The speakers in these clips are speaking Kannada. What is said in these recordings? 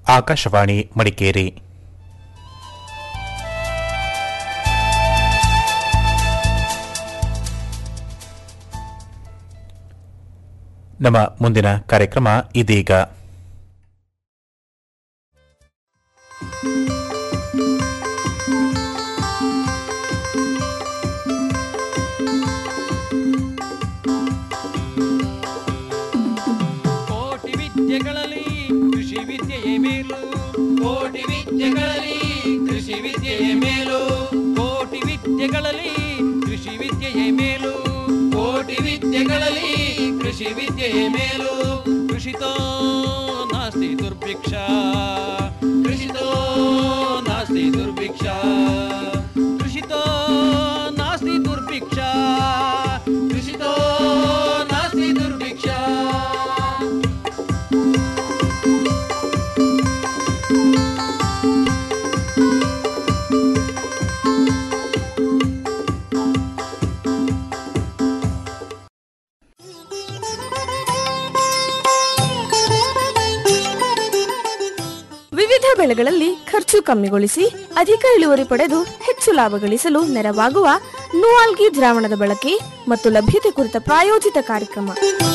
ಆಕಾಶವಾಣಿ ಮಡಿಕೇರಿ ನಮ್ಮ ಮುಂದಿನ ಕಾರ್ಯಕ್ರಮ ಇದೀಗ ಕೋಟಿ ವಿದ್ಯೆಗಳಲ್ಲಿ ಕೃಷಿ ವಿದ್ಯೆಯೇ ಮೇಲು ಕೋಟಿ ವಿದ್ಯೆಗಳಲ್ಲಿ ಕೃಷಿ ವಿದ್ಯೆಯೇ ಮೇಲು ಕೋಟಿ ವಿದ್ಯೆಗಳಲ್ಲಿ ಕೃಷಿ ವಿದ್ಯೆಯೇ ಮೇಲು ಕೋಟಿ ವಿದ್ಯೆಗಳಲ್ಲಿ ಕೃಷಿ ವಿದ್ಯೆಯೇ ಮೇಲು ಕೃಷಿತೋ ನಾಸ್ತಿ ದುರ್ಭಿಕ್ಷ ಕೃಷಿತೋ ನಾಸ್ತಿ ದುರ್ಭಿಕ್ಷ ಕೃಷಿತೋ ನಾಸ್ತಿ ದುರ್ಭಿಕ್ಷ ಕೃಷಿತೋ ನಾಸ್ತಿ ದುರ್ಭಿಕ್ಷ ವಿವಿಧ ಬೆಳೆಗಳಲ್ಲಿ ಖರ್ಚು ಕಮ್ಮಿಗೊಳಿಸಿ ಅಧಿಕ ಇಳುವರಿ ಪಡೆದು ಹೆಚ್ಚು ಲಾಭ ಗಳಿಸಲು ನೆರವಾಗುವ ನೂಆಲ್ಗಿ ದ್ರಾವಣದ ಬಳಕೆ ಮತ್ತು ಲಭ್ಯತೆ ಕುರಿತ ಪ್ರಾಯೋಜಿತ ಕಾರ್ಯಕ್ರಮ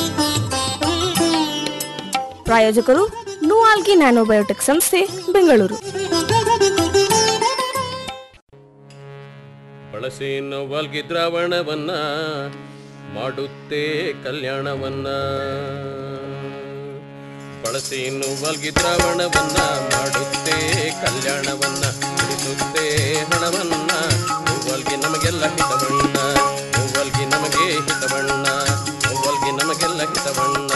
ಪ್ರಾಯೋಜಕರು ನೂಆಲ್ಗಿ ನ್ಯಾನೋಬಯೋಟೆಕ್ ಸಂಸ್ಥೆ ಬೆಂಗಳೂರು ಬಳಸೇನು ವಲ್ಗಿ ದ್ರಾವಣವನ್ನ ಮಾಡುತ್ತೇ ಕಲ್ಯಾಣವನ್ನ ಬಳಸೇನು ವಲ್ಗಿ ದ್ರಾವಣವನ್ನ ಮಾಡುತ್ತೇ ಕಲ್ಯಾಣವನ್ನ ಉಳಿಸುತ್ತೇ ಹಣವನ್ನ ಹೂವಲ್ಗಿ ನಮಗೆಲ್ಲ ಹಿತವಣ್ಣ ಹೂವಲ್ಗಿ ನಮಗೆ ಹಿತವಣ್ಣ ಹೂವಲ್ಗಿ ನಮಗೆಲ್ಲ ಹಿತವಣ್ಣ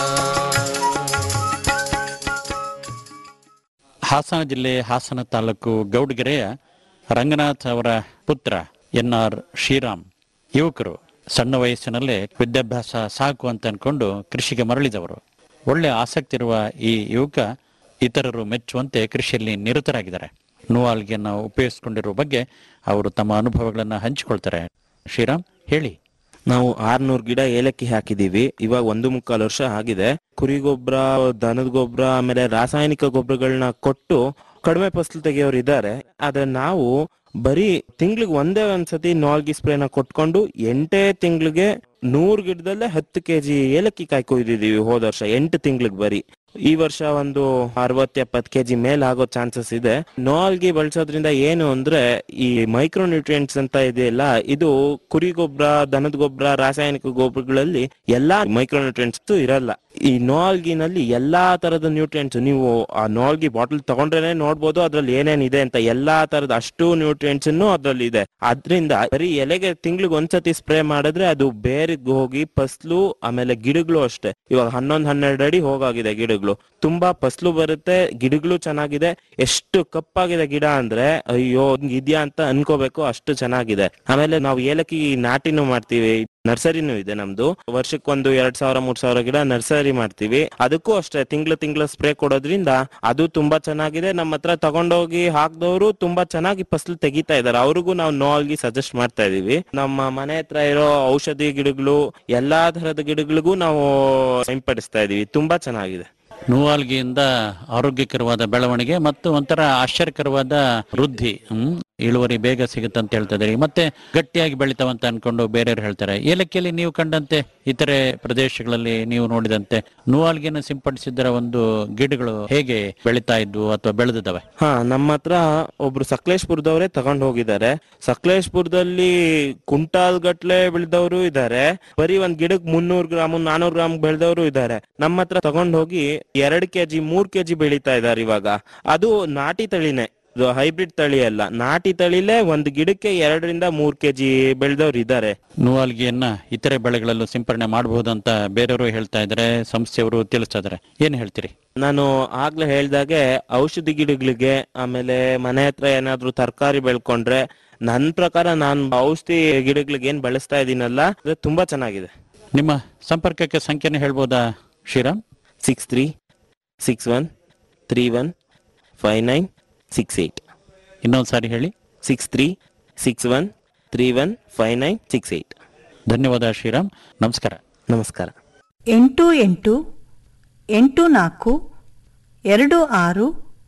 ಹಾಸನ ಜಿಲ್ಲೆ ಹಾಸನ ತಾಲೂಕು ಗೌಡಗೆರೆಯ ರಂಗನಾಥ್ ಅವರ ಪುತ್ರ ಎನ್ ಆರ್ ಶ್ರೀರಾಮ್ ಯುವಕರು ಸಣ್ಣ ವಯಸ್ಸಿನಲ್ಲೇ ವಿದ್ಯಾಭ್ಯಾಸ ಸಾಕು ಅಂತ ಅನ್ಕೊಂಡು ಕೃಷಿಗೆ ಮರಳಿದವರು ಒಳ್ಳೆ ಆಸಕ್ತಿ ಇರುವ ಈ ಯುವಕ ಇತರರು ಮೆಚ್ಚುವಂತೆ ಕೃಷಿಯಲ್ಲಿ ನಿರತರಾಗಿದ್ದಾರೆ ನೂವಾಲ್ಗೆಯನ್ನು ಉಪಯೋಗಿಸಿಕೊಂಡಿರುವ ಬಗ್ಗೆ ಅವರು ತಮ್ಮ ಅನುಭವಗಳನ್ನು ಹಂಚಿಕೊಳ್ತಾರೆ ಶ್ರೀರಾಮ್ ಹೇಳಿ ನಾವು ಆರ್ನೂರ್ ಗಿಡ ಏಲಕ್ಕಿ ಹಾಕಿದೀವಿ ಇವಾಗ ಒಂದು ಮುಕ್ಕಾಲು ವರ್ಷ ಆಗಿದೆ ಕುರಿ ಗೊಬ್ಬರ ದನದ ಗೊಬ್ಬರ ಆಮೇಲೆ ರಾಸಾಯನಿಕ ಗೊಬ್ಬರಗಳನ್ನ ಕೊಟ್ಟು ಕಡಿಮೆ ಫಸಲು ತೆಗೆಯೋರು ಇದ್ದಾರೆ ಆದ್ರೆ ನಾವು ಬರೀ ತಿಂಗ್ಳಿಗೆ ಒಂದೇ ಒಂದ್ಸತಿ ನಾಲ್ಗಿ ಸ್ಪ್ರೇನ ಕೊಟ್ಕೊಂಡು ಎಂಟೇ ತಿಂಗ್ಳಿಗೆ ನೂರ್ ಗಿಡದಲ್ಲೇ ಹತ್ತು ಕೆಜಿ ಏಲಕ್ಕಿ ಕಾಯಿ ಕೊಯ್ದಿದೀವಿ ಹೋದ ವರ್ಷ ಎಂಟು ತಿಂಗ್ಳಿಗೆ ಬರೀ ಈ ವರ್ಷ ಒಂದು ಅರವತ್ ಎಪ್ಪತ್ ಕೆಜಿ ಮೇಲ್ ಆಗೋ ಚಾನ್ಸಸ್ ಇದೆ ನೋಲ್ಗಿ ಬಳಸೋದ್ರಿಂದ ಏನು ಅಂದ್ರೆ ಈ ಮೈಕ್ರೋ ನ್ಯೂಟ್ರಿಯೆಂಟ್ಸ್ ಅಂತ ಇದೆಯಲ್ಲ ಇದು ಕುರಿ ಗೊಬ್ಬರ ದನದ ಗೊಬ್ಬರ ರಾಸಾಯನಿಕ ಗೊಬ್ಬರಗಳಲ್ಲಿ ಎಲ್ಲಾ ಮೈಕ್ರೋ ನ್ಯೂಟ್ರಿಯೆಂಟ್ಸ್ ಇರಲ್ಲ ಈ ನೋಲ್ಗಿನಲ್ಲಿ ಎಲ್ಲಾ ತರದ ನ್ಯೂಟ್ರಿಯೆಂಟ್ಸ್ ನೀವು ಆ ನೋಲ್ಗಿ ಬಾಟಲ್ ತಗೊಂಡ್ರೇನೆ ನೋಡ್ಬೋದು ಅದ್ರಲ್ಲಿ ಏನೇನಿದೆ ಅಂತ ಎಲ್ಲಾ ತರದ ಅಷ್ಟು ನ್ಯೂಟ್ರಿಯೆಂಟ್ಸ್ ಅದ್ರಲ್ಲಿ ಇದೆ ಅದ್ರಿಂದ ಬರೀ ಎಲೆಗೆ ತಿಂಗ್ಳಿಗೆ ಒಂದ್ಸತಿ ಸ್ಪ್ರೇ ಮಾಡಿದ್ರೆ ಅದು ಬೇರಿಗೆ ಹೋಗಿ ಫಸ್ಲು ಆಮೇಲೆ ಗಿಡಗಳು ಅಷ್ಟೇ ಇವಾಗ ಹನ್ನೊಂದ್ ಹನ್ನೆರಡು ಅಡಿ ಹೋಗಾಗಿದೆ ಗಿಡಗಳು ತುಂಬಾ ಫಸ್ಲು ಬರುತ್ತೆ ಗಿಡಗಳು ಚೆನ್ನಾಗಿದೆ ಎಷ್ಟು ಕಪ್ಪಾಗಿದೆ ಗಿಡ ಅಂದ್ರೆ ಅಯ್ಯೋ ಹಿಂಗ್ ಇದ್ಯಾ ಅಂತ ಅನ್ಕೋಬೇಕು ಅಷ್ಟು ಚೆನ್ನಾಗಿದೆ ಆಮೇಲೆ ನಾವು ಏಲಕ್ಕಿ ನಾಟಿನೂ ಮಾಡ್ತೀವಿ ನರ್ಸರಿನೂ ಇದೆ ನಮ್ದು ವರ್ಷಕ್ಕೊಂದು ಎರಡ್ ಸಾವಿರ ಮೂರ್ ಸಾವಿರ ಗಿಡ ನರ್ಸರಿ ಮಾಡ್ತೀವಿ ಅದಕ್ಕೂ ಅಷ್ಟೇ ತಿಂಗ್ಳು ತಿಂಗ್ಳು ಸ್ಪ್ರೇ ಕೊಡೋದ್ರಿಂದ ಅದು ತುಂಬಾ ಚೆನ್ನಾಗಿದೆ ನಮ್ಮ ಹತ್ರ ತಗೊಂಡೋಗಿ ಹಾಕ್ದವರು ತುಂಬಾ ಚೆನ್ನಾಗಿ ಫಸಲು ತೆಗಿತಾ ಇದಾರೆ ಅವ್ರಿಗೂ ನಾವು ನೋಲ್ಗಿ ಸಜೆಸ್ಟ್ ಮಾಡ್ತಾ ಇದೀವಿ ನಮ್ಮ ಮನೆ ಹತ್ರ ಇರೋ ಔಷಧಿ ಗಿಡಗಳು ಎಲ್ಲಾ ತರದ ಗಿಡಗಳಿಗೂ ನಾವು ಸಿಂಪಡಿಸ್ತಾ ಇದೀವಿ ತುಂಬಾ ಚೆನ್ನಾಗಿದೆ ನೂವಾಲ್ಗಿಯಿಂದ ಆರೋಗ್ಯಕರವಾದ ಬೆಳವಣಿಗೆ ಮತ್ತು ಒಂಥರ ಆಶ್ಚರ್ಯಕರವಾದ ವೃದ್ಧಿ ಹ್ಮ್ ಇಳುವರಿ ಬೇಗ ಸಿಗುತ್ತೆ ಅಂತ ಹೇಳ್ತಾ ಇದ್ದೀರಿ ಮತ್ತೆ ಗಟ್ಟಿಯಾಗಿ ಬೆಳಿತಾವಂತ ಅನ್ಕೊಂಡು ಬೇರೆಯವ್ರು ಹೇಳ್ತಾರೆ ಏಲಕ್ಕಿಯಲ್ಲಿ ನೀವು ಕಂಡಂತೆ ಇತರೆ ಪ್ರದೇಶಗಳಲ್ಲಿ ನೀವು ನೋಡಿದಂತೆ ನೂವಾಲ್ಗಿಯನ್ನು ಸಿಂಪಡಿಸಿದ್ದರ ಒಂದು ಗಿಡಗಳು ಹೇಗೆ ಬೆಳಿತಾ ಇದ್ವು ಅಥವಾ ಬೆಳೆದಿದ್ದಾವೆ ಹಾ ನಮ್ಮ ಹತ್ರ ಒಬ್ರು ಸಕಲೇಶ್ಪುರದವರೇ ತಗೊಂಡ್ ಹೋಗಿದ್ದಾರೆ ಸಕಲೇಶ್ಪುರದಲ್ಲಿ ಕುಂಟಾಲ್ ಗಟ್ಲೆ ಬೆಳೆದವರು ಇದ್ದಾರೆ ಬರೀ ಒಂದ್ ಗಿಡಕ್ ಮುನ್ನೂರ್ ಗ್ರಾಮ್ ನಾನೂರ್ ಗ್ರಾಮ್ ಬೆಳೆದವರು ಇದ್ದಾರೆ ನಮ್ಮ ಹತ್ರ ತಗೊಂಡ್ ಹೋಗಿ ಎರಡ್ ಕೆಜಿ ಮೂರ್ ಕೆಜಿ ಬೆಳೀತಾ ಇದಾರೆ ಇವಾಗ ಅದು ನಾಟಿ ತಳಿನೇ ಇದು ಹೈಬ್ರಿಡ್ ತಳಿ ಅಲ್ಲ ನಾಟಿ ತಳಿಲೇ ಒಂದ್ ಗಿಡಕ್ಕೆ ಎರಡರಿಂದ ಮೂರ್ ಕೆಜಿ ಬೆಳೆದವ್ರು ಇದ್ದಾರೆ ನೂವಾಲ್ಗಿಯನ್ನ ಇತರೆ ಬೆಳೆಗಳಲ್ಲೂ ಸಿಂಪರಣೆ ಮಾಡಬಹುದು ಅಂತ ಬೇರೆಯವರು ಹೇಳ್ತಾ ಇದ್ದಾರೆ ಸಂಸ್ಥೆಯವರು ತಿಳಿಸ್ತಾ ಇದ್ದಾರೆ ಏನ್ ಹೇಳ್ತೀರಿ ನಾನು ಆಗ್ಲೇ ಹೇಳ್ದಾಗೆ ಔಷಧಿ ಗಿಡಗಳಿಗೆ ಆಮೇಲೆ ಮನೆ ಹತ್ರ ಏನಾದ್ರು ತರಕಾರಿ ಬೆಳ್ಕೊಂಡ್ರೆ ನನ್ ಪ್ರಕಾರ ನಾನ್ ಔಷಧಿ ಗಿಡಗಳಿಗೆ ಏನ್ ಬಳಸ್ತಾ ಇದೀನಲ್ಲ ಅದು ತುಂಬಾ ಚೆನ್ನಾಗಿದೆ ನಿಮ್ಮ ಸಂಪರ್ಕಕ್ಕೆ ಸಂಖ್ಯೆನ ಹೇಳ್ಬೋದಾ Sriram six three six one three one five nine six eight ಇನ್ನೊಂದು ಸಾರಿ ಹೇಳಿ six three six one three one five nine six eight ಧನ್ಯವಾದ ಶ್ರೀರಾಮ್ ನಮಸ್ಕಾರ ನಮಸ್ಕಾರ ಎಂಟು ಎಂಟು ಎಂಟು ನಾಲ್ಕು ಎರಡು ಆರು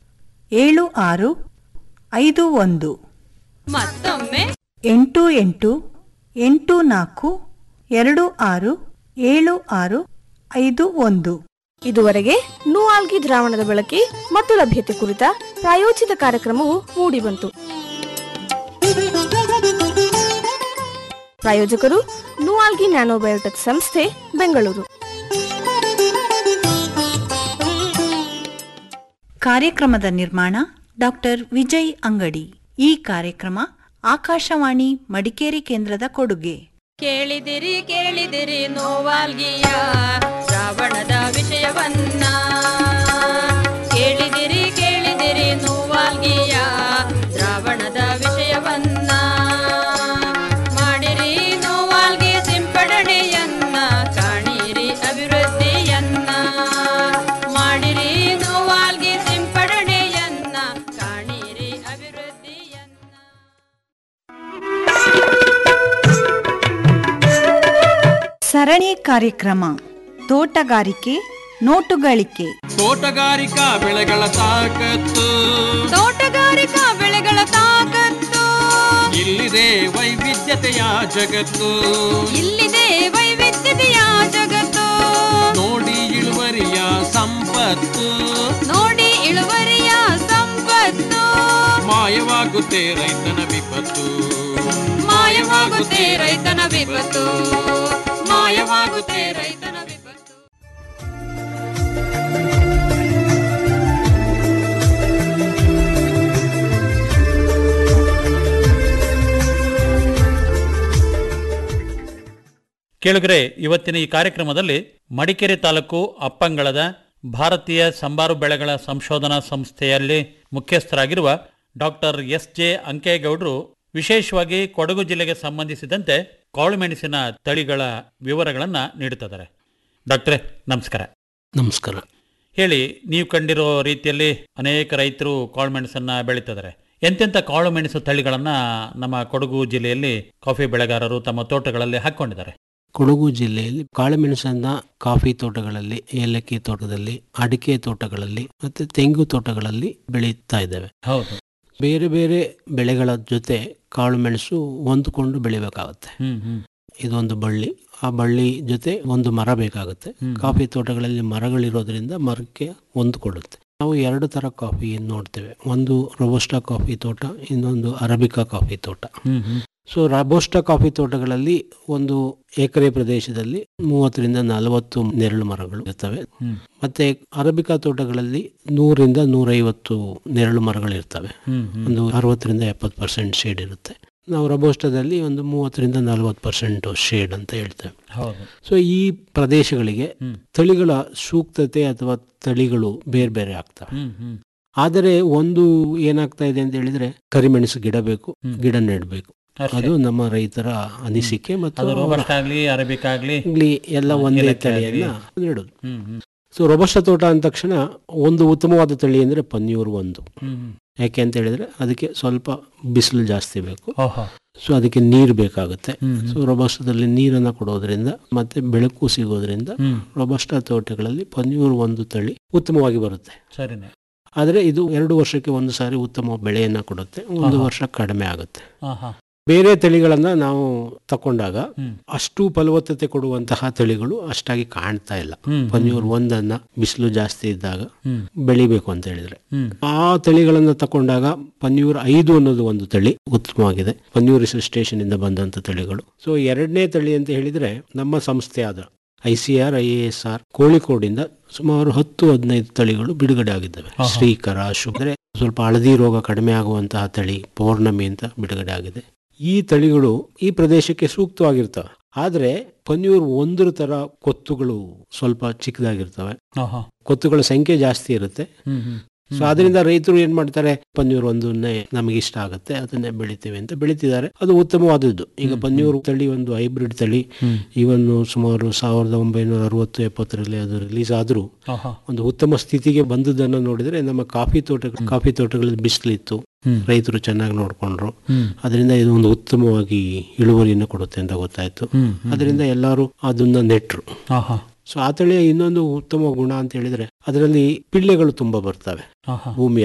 ಏಳು ಆರು ಐದು ಒಂದು ಮತ್ತೊಮ್ಮೆ ಎಂಟು ಎಂಟು ಎಂಟು ನಾಲ್ಕು ಎರಡು ಆರು ಏಳು ಆರು ಐದು ಒಂದು ಇದುವರೆಗೆ ನೂಆಲ್ಗಿ ದ್ರಾವಣದ ಬಳಕೆ ಮತ್ತು ಲಭ್ಯತೆ ಕುರಿತ ಪ್ರಾಯೋಜಿತ ಕಾರ್ಯಕ್ರಮವು ಮೂಡಿಬಂತು ಪ್ರಾಯೋಜಕರು ನೂಆಲ್ಗಿ ನ್ಯಾನೋಬಯೋಟೆಕ್ ಸಂಸ್ಥೆ ಬೆಂಗಳೂರು ಕಾರ್ಯಕ್ರಮದ ನಿರ್ಮಾಣ ಡಾಕ್ಟರ್ ವಿಜಯ್ ಅಂಗಡಿ ಈ ಕಾರ್ಯಕ್ರಮ ಆಕಾಶವಾಣಿ ಮಡಿಕೇರಿ ಕೇಂದ್ರದ ಕೊಡುಗೆ ಕೇಳಿದಿರಿ ಕೇಳಿದಿರಿ ನೋವಾಲ್ಗಿಯ ಶ್ರಾವಣದ ವಿಷಯವನ್ನ ಕೇಳಿದಿರಿ ಕೇಳಿದಿರಿ ನೋವಾಲ್ಗಿಯ ಶ್ರಾವಣದ ವಿಷಯವನ್ನ ಮಾಡಿರಿ ನೋವಾಲ್ಗಿ ಸಿಂಪಡಣೆಯನ್ನ ಕಾಣಿರಿ ಅಭಿವೃದ್ಧಿಯನ್ನ ಮಾಡಿರಿ ನೋವಾಲ್ಗಿ ಸಿಂಪಡಣೆಯನ್ನ ಕಾಣಿರಿ ಅಭಿವೃದ್ಧಿಯನ್ನ ಸರಣಿ ಕಾರ್ಯಕ್ರಮ ತೋಟಗಾರಿಕೆ ನೋಟುಗಳಿಕೆ ತೋಟಗಾರಿಕಾ ಬೆಳೆಗಳ ತಾಕತ್ತು ತೋಟಗಾರಿಕಾ ಬೆಳೆಗಳ ತಾಕತ್ತು ಇಲ್ಲಿದೆ ವೈವಿಧ್ಯತೆಯ ಜಗತ್ತು ಇಲ್ಲಿದೆ ವೈವಿಧ್ಯತೆಯ ಜಗತ್ತು ನೋಡಿ ಇಳುವರಿಯ ಸಂಪತ್ತು ನೋಡಿ ಇಳುವರಿಯ ಸಂಪತ್ತು ಮಾಯವಾಗುತ್ತೆ ರೈತನ ವಿಪತ್ತು ಮಾಯವಾಗುತ್ತೆ ರೈತನ ವಿಪತ್ತು ಮಾಯವಾಗುತ್ತೆ ರೈತನ ವಿಪತ್ತು ಕೇಳುಗರೆ ಇವತ್ತಿನ ಈ ಕಾರ್ಯಕ್ರಮದಲ್ಲಿ ಮಡಿಕೇರಿ ತಾಲೂಕು ಅಪ್ಪಂಗಳದ ಭಾರತೀಯ ಸಂಬಾರು ಬೆಳೆಗಳ ಸಂಶೋಧನಾ ಸಂಸ್ಥೆಯಲ್ಲಿ ಮುಖ್ಯಸ್ಥರಾಗಿರುವ ಡಾಕ್ಟರ್ ಎಸ್ ಜೆ ಅಂಕೇಗೌಡರು ವಿಶೇಷವಾಗಿ ಕೊಡಗು ಜಿಲ್ಲೆಗೆ ಸಂಬಂಧಿಸಿದಂತೆ ಕಾಳುಮೆಣಸಿನ ತಳಿಗಳ ವಿವರಗಳನ್ನು ನೀಡುತ್ತಿದ್ದಾರೆ ಡಾಕ್ಟ್ರೇ ನಮಸ್ಕಾರ ನಮಸ್ಕಾರ ಹೇಳಿ ನೀವು ಕಂಡಿರೋ ರೀತಿಯಲ್ಲಿ ಅನೇಕ ರೈತರು ಕಾಳುಮೆಣಸನ್ನ ಬೆಳೀತಿದ್ದಾರೆ ಎಂತೆಂಥ ಕಾಳುಮೆಣಸು ತಳಿಗಳನ್ನ ನಮ್ಮ ಕೊಡಗು ಜಿಲ್ಲೆಯಲ್ಲಿ ಕಾಫಿ ಬೆಳೆಗಾರರು ತಮ್ಮ ತೋಟಗಳಲ್ಲಿ ಹಾಕೊಂಡಿದ್ದಾರೆ ಕೊಡಗು ಜಿಲ್ಲೆಯಲ್ಲಿ ಕಾಳುಮೆಣಸನ್ನ ಕಾಫಿ ತೋಟಗಳಲ್ಲಿ ಏಲಕ್ಕಿ ತೋಟದಲ್ಲಿ ಅಡಿಕೆ ತೋಟಗಳಲ್ಲಿ ಮತ್ತೆ ತೆಂಗು ತೋಟಗಳಲ್ಲಿ ಬೆಳೀತಾ ಇದ್ದೇವೆ ಹೌದು ಬೇರೆ ಬೇರೆ ಬೆಳೆಗಳ ಜೊತೆ ಕಾಳುಮೆಣಸು ಹೊಂದ್ಕೊಂಡು ಬೆಳಿಬೇಕಾಗುತ್ತೆ ಹ್ಮ್ ಹ್ಮ್ ಇದೊಂದು ಬಳ್ಳಿ ಆ ಬಳ್ಳಿ ಜೊತೆ ಒಂದು ಮರ ಬೇಕಾಗುತ್ತೆ ಕಾಫಿ ತೋಟಗಳಲ್ಲಿ ಮರಗಳಿರೋದ್ರಿಂದ ಮರಕ್ಕೆ ಹೊಂದ್ಕೊಳ್ಳುತ್ತೆ ನಾವು ಎರಡು ತರ ಕಾಫಿ ನೋಡ್ತೇವೆ ಒಂದು ರೊಬೋಸ್ಟಾ ಕಾಫಿ ತೋಟ ಇನ್ನೊಂದು ಅರಬಿಕಾ ಕಾಫಿ ತೋಟ ಹ್ಮ್ ಹ್ಮ್ ಸೊ ರಾಬೋಸ್ಟಾ ಕಾಫಿ ತೋಟಗಳಲ್ಲಿ ಒಂದು ಎಕರೆ ಪ್ರದೇಶದಲ್ಲಿ ಮೂವತ್ತರಿಂದ ನಲವತ್ತು ನೆರಳು ಮರಗಳು ಇರ್ತವೆ ಹ್ಮ್. ಮತ್ತೆ ಅರಬಿಕಾ ತೋಟಗಳಲ್ಲಿ ನೂರಿಂದ ನೂರೈವತ್ತು ನೆರಳು ಮರಗಳು ಇರ್ತವೆ ಹ್ಮ್ ಹ್ಮ್ ಒಂದು ಅರವತ್ತರಿಂದ ಎಪ್ಪತ್ತು ಪರ್ಸೆಂಟ್ ಶೇಡ್ ಇರುತ್ತೆ ನಾವು ರಬೋಸ್ಟಾದಲ್ಲಿ ಒಂದು ಮೂವತ್ತರಿಂದ ನಲವತ್ತು ಪರ್ಸೆಂಟ್ ಶೇಡ್ ಅಂತ ಹೇಳ್ತೇವೆ ಹೌದು ಸೊ ಈ ಪ್ರದೇಶಗಳಿಗೆ ಹ್ಮ್. ತಳಿಗಳ ಸೂಕ್ತತೆ ಅಥವಾ ತಳಿಗಳು ಬೇರೆ ಬೇರೆ ಆಗ್ತವೆ ಹ್ಮ್ ಹ್ಮ್ ಆದರೆ ಒಂದು ಏನಾಗ್ತಾ ಇದೆ ಅಂತ ಹೇಳಿದ್ರೆ ಕರಿಮೆಣಸು ಗಿಡ ಬೇಕು ಗಿಡ ನೆಡಬೇಕು ಅಷ್ಟೇ. ಅದು ನಮ್ಮ ರೈತರ ಅನಿಸಿಕೆ ಮತ್ತು ಅದು ಅವರ ರೋಬಸ್ಟ್ ಆಗ್ಲಿ ಅರೇಬಿಕ್ ಆಗ್ಲಿ ಆಗ್ಲಿ ಎಲ್ಲ ಹಾ, ಒಂದೇ ಏಲಕ್ಕಿ ಆಗ್ಲಿ. ತಳಿಯನ್ನ ನೆಡೋದು ಹ್ಮ್ ಹ್ಮ್ ಸೊ ರೊಬಸ್ಟ ತೋಟ ಅಂದ ತಕ್ಷಣ ಒಂದು ಉತ್ತಮವಾದ ತಳಿ ಅಂದ್ರೆ ಪನ್ಯೂರು ಒಂದು ಹ್ಮ್ ಹ್ಮ್ ಯಾಕೆ ಅಂತ ಹೇಳಿದ್ರೆ ಅದಕ್ಕೆ ಸ್ವಲ್ಪ ಬಿಸಿಲು ಜಾಸ್ತಿ ಬೇಕು ಓಹೋ ಸೊ ಅದಕ್ಕೆ ನೀರು ಬೇಕಾಗುತ್ತೆ ಹ್ಮ್ ಹ್ಮ್. ಸೊ ರೊಬಸ್ಟದಲ್ಲಿ ನೀರನ್ನು ಕೊಡೋದ್ರಿಂದ ಮತ್ತೆ ಬೆಳಕು ಸಿಗೋದ್ರಿಂದ ಹ್ಮ್ ರೊಬಸ್ಟ ತೋಟಗಳಲ್ಲಿ ಪನ್ಯೂರು ಒಂದು ತಳಿ ಉತ್ತಮವಾಗಿ ಬರುತ್ತೆ ಸರಿನೇ ಆದರೆ ಇದು ಎರಡು ವರ್ಷಕ್ಕೆ ಒಂದು ಸಾರಿ ಉತ್ತಮ ಬೆಳೆಯನ್ನ ಕೊಡುತ್ತೆ ಒಂದು ಆಹಾ. ವರ್ಷ ಕಡಿಮೆ ಆಗುತ್ತೆ ಹಾ ಹಾ ಬೇರೆ ತಳಿಗಳನ್ನ ನಾವು ತಕೊಂಡಾಗ ಹ್ಮ್. ಅಷ್ಟು ಫಲವತ್ತತೆ ಕೊಡುವಂತಹ ತಳಿಗಳು ಅಷ್ಟಾಗಿ ಕಾಣ್ತಾ ಇಲ್ಲ ಹ್ಮ್, ಪನ್ಯೂರ್ ಒಂದನ್ನ ಬಿಸಿಲು ಜಾಸ್ತಿ ಇದ್ದಾಗ ಹ್ಮ್ ಬೆಳಿಬೇಕು ಅಂತ ಹೇಳಿದ್ರೆ ಹ್ಮ್ ಆ ತಳಿಗಳನ್ನ ತಕೊಂಡಾಗ ಪನ್ಯೂರ್ ಐದು ಅನ್ನೋದು ಒಂದು ತಳಿ ಉತ್ತಮವಾಗಿದೆ ಪನ್ಯೂರ್ ರಿಸರ್ಸ್ಟೇಷನ್ ಇಂದ ಬಂದಂತ ತಳಿಗಳು ಸೊ ಎರಡನೇ ತಳಿ ಅಂತ ಹೇಳಿದ್ರೆ ನಮ್ಮ ಸಂಸ್ಥೆ ಆದ I C R I S R ಕೋಳಿಕೋಡಿಂದ ಸುಮಾರು ಹತ್ತು ಹದಿನೈದು ತಳಿಗಳು ಬಿಡುಗಡೆ ಆಗಿದ್ದಾವೆ ಆಹಾ. ಶ್ರೀಕರ ಶು ಅಂದ್ರೆ ಸ್ವಲ್ಪ ಹಳದಿ ರೋಗ ಕಡಿಮೆ ಆಗುವಂತಹ ತಳಿ ಪೌರ್ಣಮಿ ಅಂತ ಬಿಡುಗಡೆ ಆಗಿದೆ ಈ ತಳಿಗಳು ಈ ಪ್ರದೇಶಕ್ಕೆ ಸೂಕ್ತವಾಗಿರ್ತವೆ ಆದ್ರೆ ಪನ್ಯೂರ್ ಒಂದ್ರ ತರ ಕೊತ್ತುಗಳು ಸ್ವಲ್ಪ ಚಿಕ್ಕದಾಗಿರ್ತವೆ ಆಹಾ. ಕೊತ್ತುಗಳ ಸಂಖ್ಯೆ ಜಾಸ್ತಿ ಇರುತ್ತೆ ಹ್ಮ್ ಹ್ಮ್ ಸೊ ಅದರಿಂದ ರೈತರು ಏನ್ ಮಾಡ್ತಾರೆ ಪನ್ನೀರ್ ಒಂದನ್ನೇ ನಮಗೆ ಇಷ್ಟ ಆಗುತ್ತೆ ಅದನ್ನೇ ಬೆಳಿತೀವಿ ಅಂತ ಬೆಳಿತಿದ್ದಾರೆ ಅದು ಉತ್ತಮವಾದದ್ದು ಈಗ ಪನ್ನೀರ್ ತಳಿ ಒಂದು ಹೈಬ್ರಿಡ್ ತಳಿ ಹ್ಮ್. ಇವನ್ನು ಸುಮಾರು ಸಾವಿರದ ಒಂಬೈನೂರ ಅರವತ್ತು ಎಪ್ಪತ್ತರಲ್ಲಿ ಅದು ರಿಲೀಸ್ ಆದ್ರೂ ಆಹಾ. ಒಂದು ಉತ್ತಮ ಸ್ಥಿತಿಗೆ ಬಂದದನ್ನ ನೋಡಿದ್ರೆ ನಮ್ಮ ಕಾಫಿ ತೋಟಗಳು ಕಾಫಿ ತೋಟಗಳಲ್ಲಿ ಬಿಸಿಲಿತ್ತು ಹ್ಮ್. ರೈತರು ಚೆನ್ನಾಗಿ ನೋಡ್ಕೊಂಡ್ರು ಹ್ಮ್. ಅದರಿಂದ ಇದು ಒಂದು ಉತ್ತಮವಾಗಿ ಇಳುವರಿಯನ್ನು ಕೊಡುತ್ತೆ ಅಂತ ಗೊತ್ತಾಯ್ತು ಹ್ಮ್, ಹ್ಮ್. ಅದರಿಂದ ಎಲ್ಲರೂ ಅದನ್ನ ನೆಟ್ರು ಆಹಾ. ಸೊ ಆ ತಳಿಯ ಇನ್ನೊಂದು ಉತ್ತಮ ಗುಣ ಅಂತ ಹೇಳಿದ್ರೆ ಅದರಲ್ಲಿ ಪಿಳ್ಳೆಗಳು ತುಂಬಾ ಬರ್ತವೆ ಆಹಾ. ಭೂಮಿ ಹತ್ರ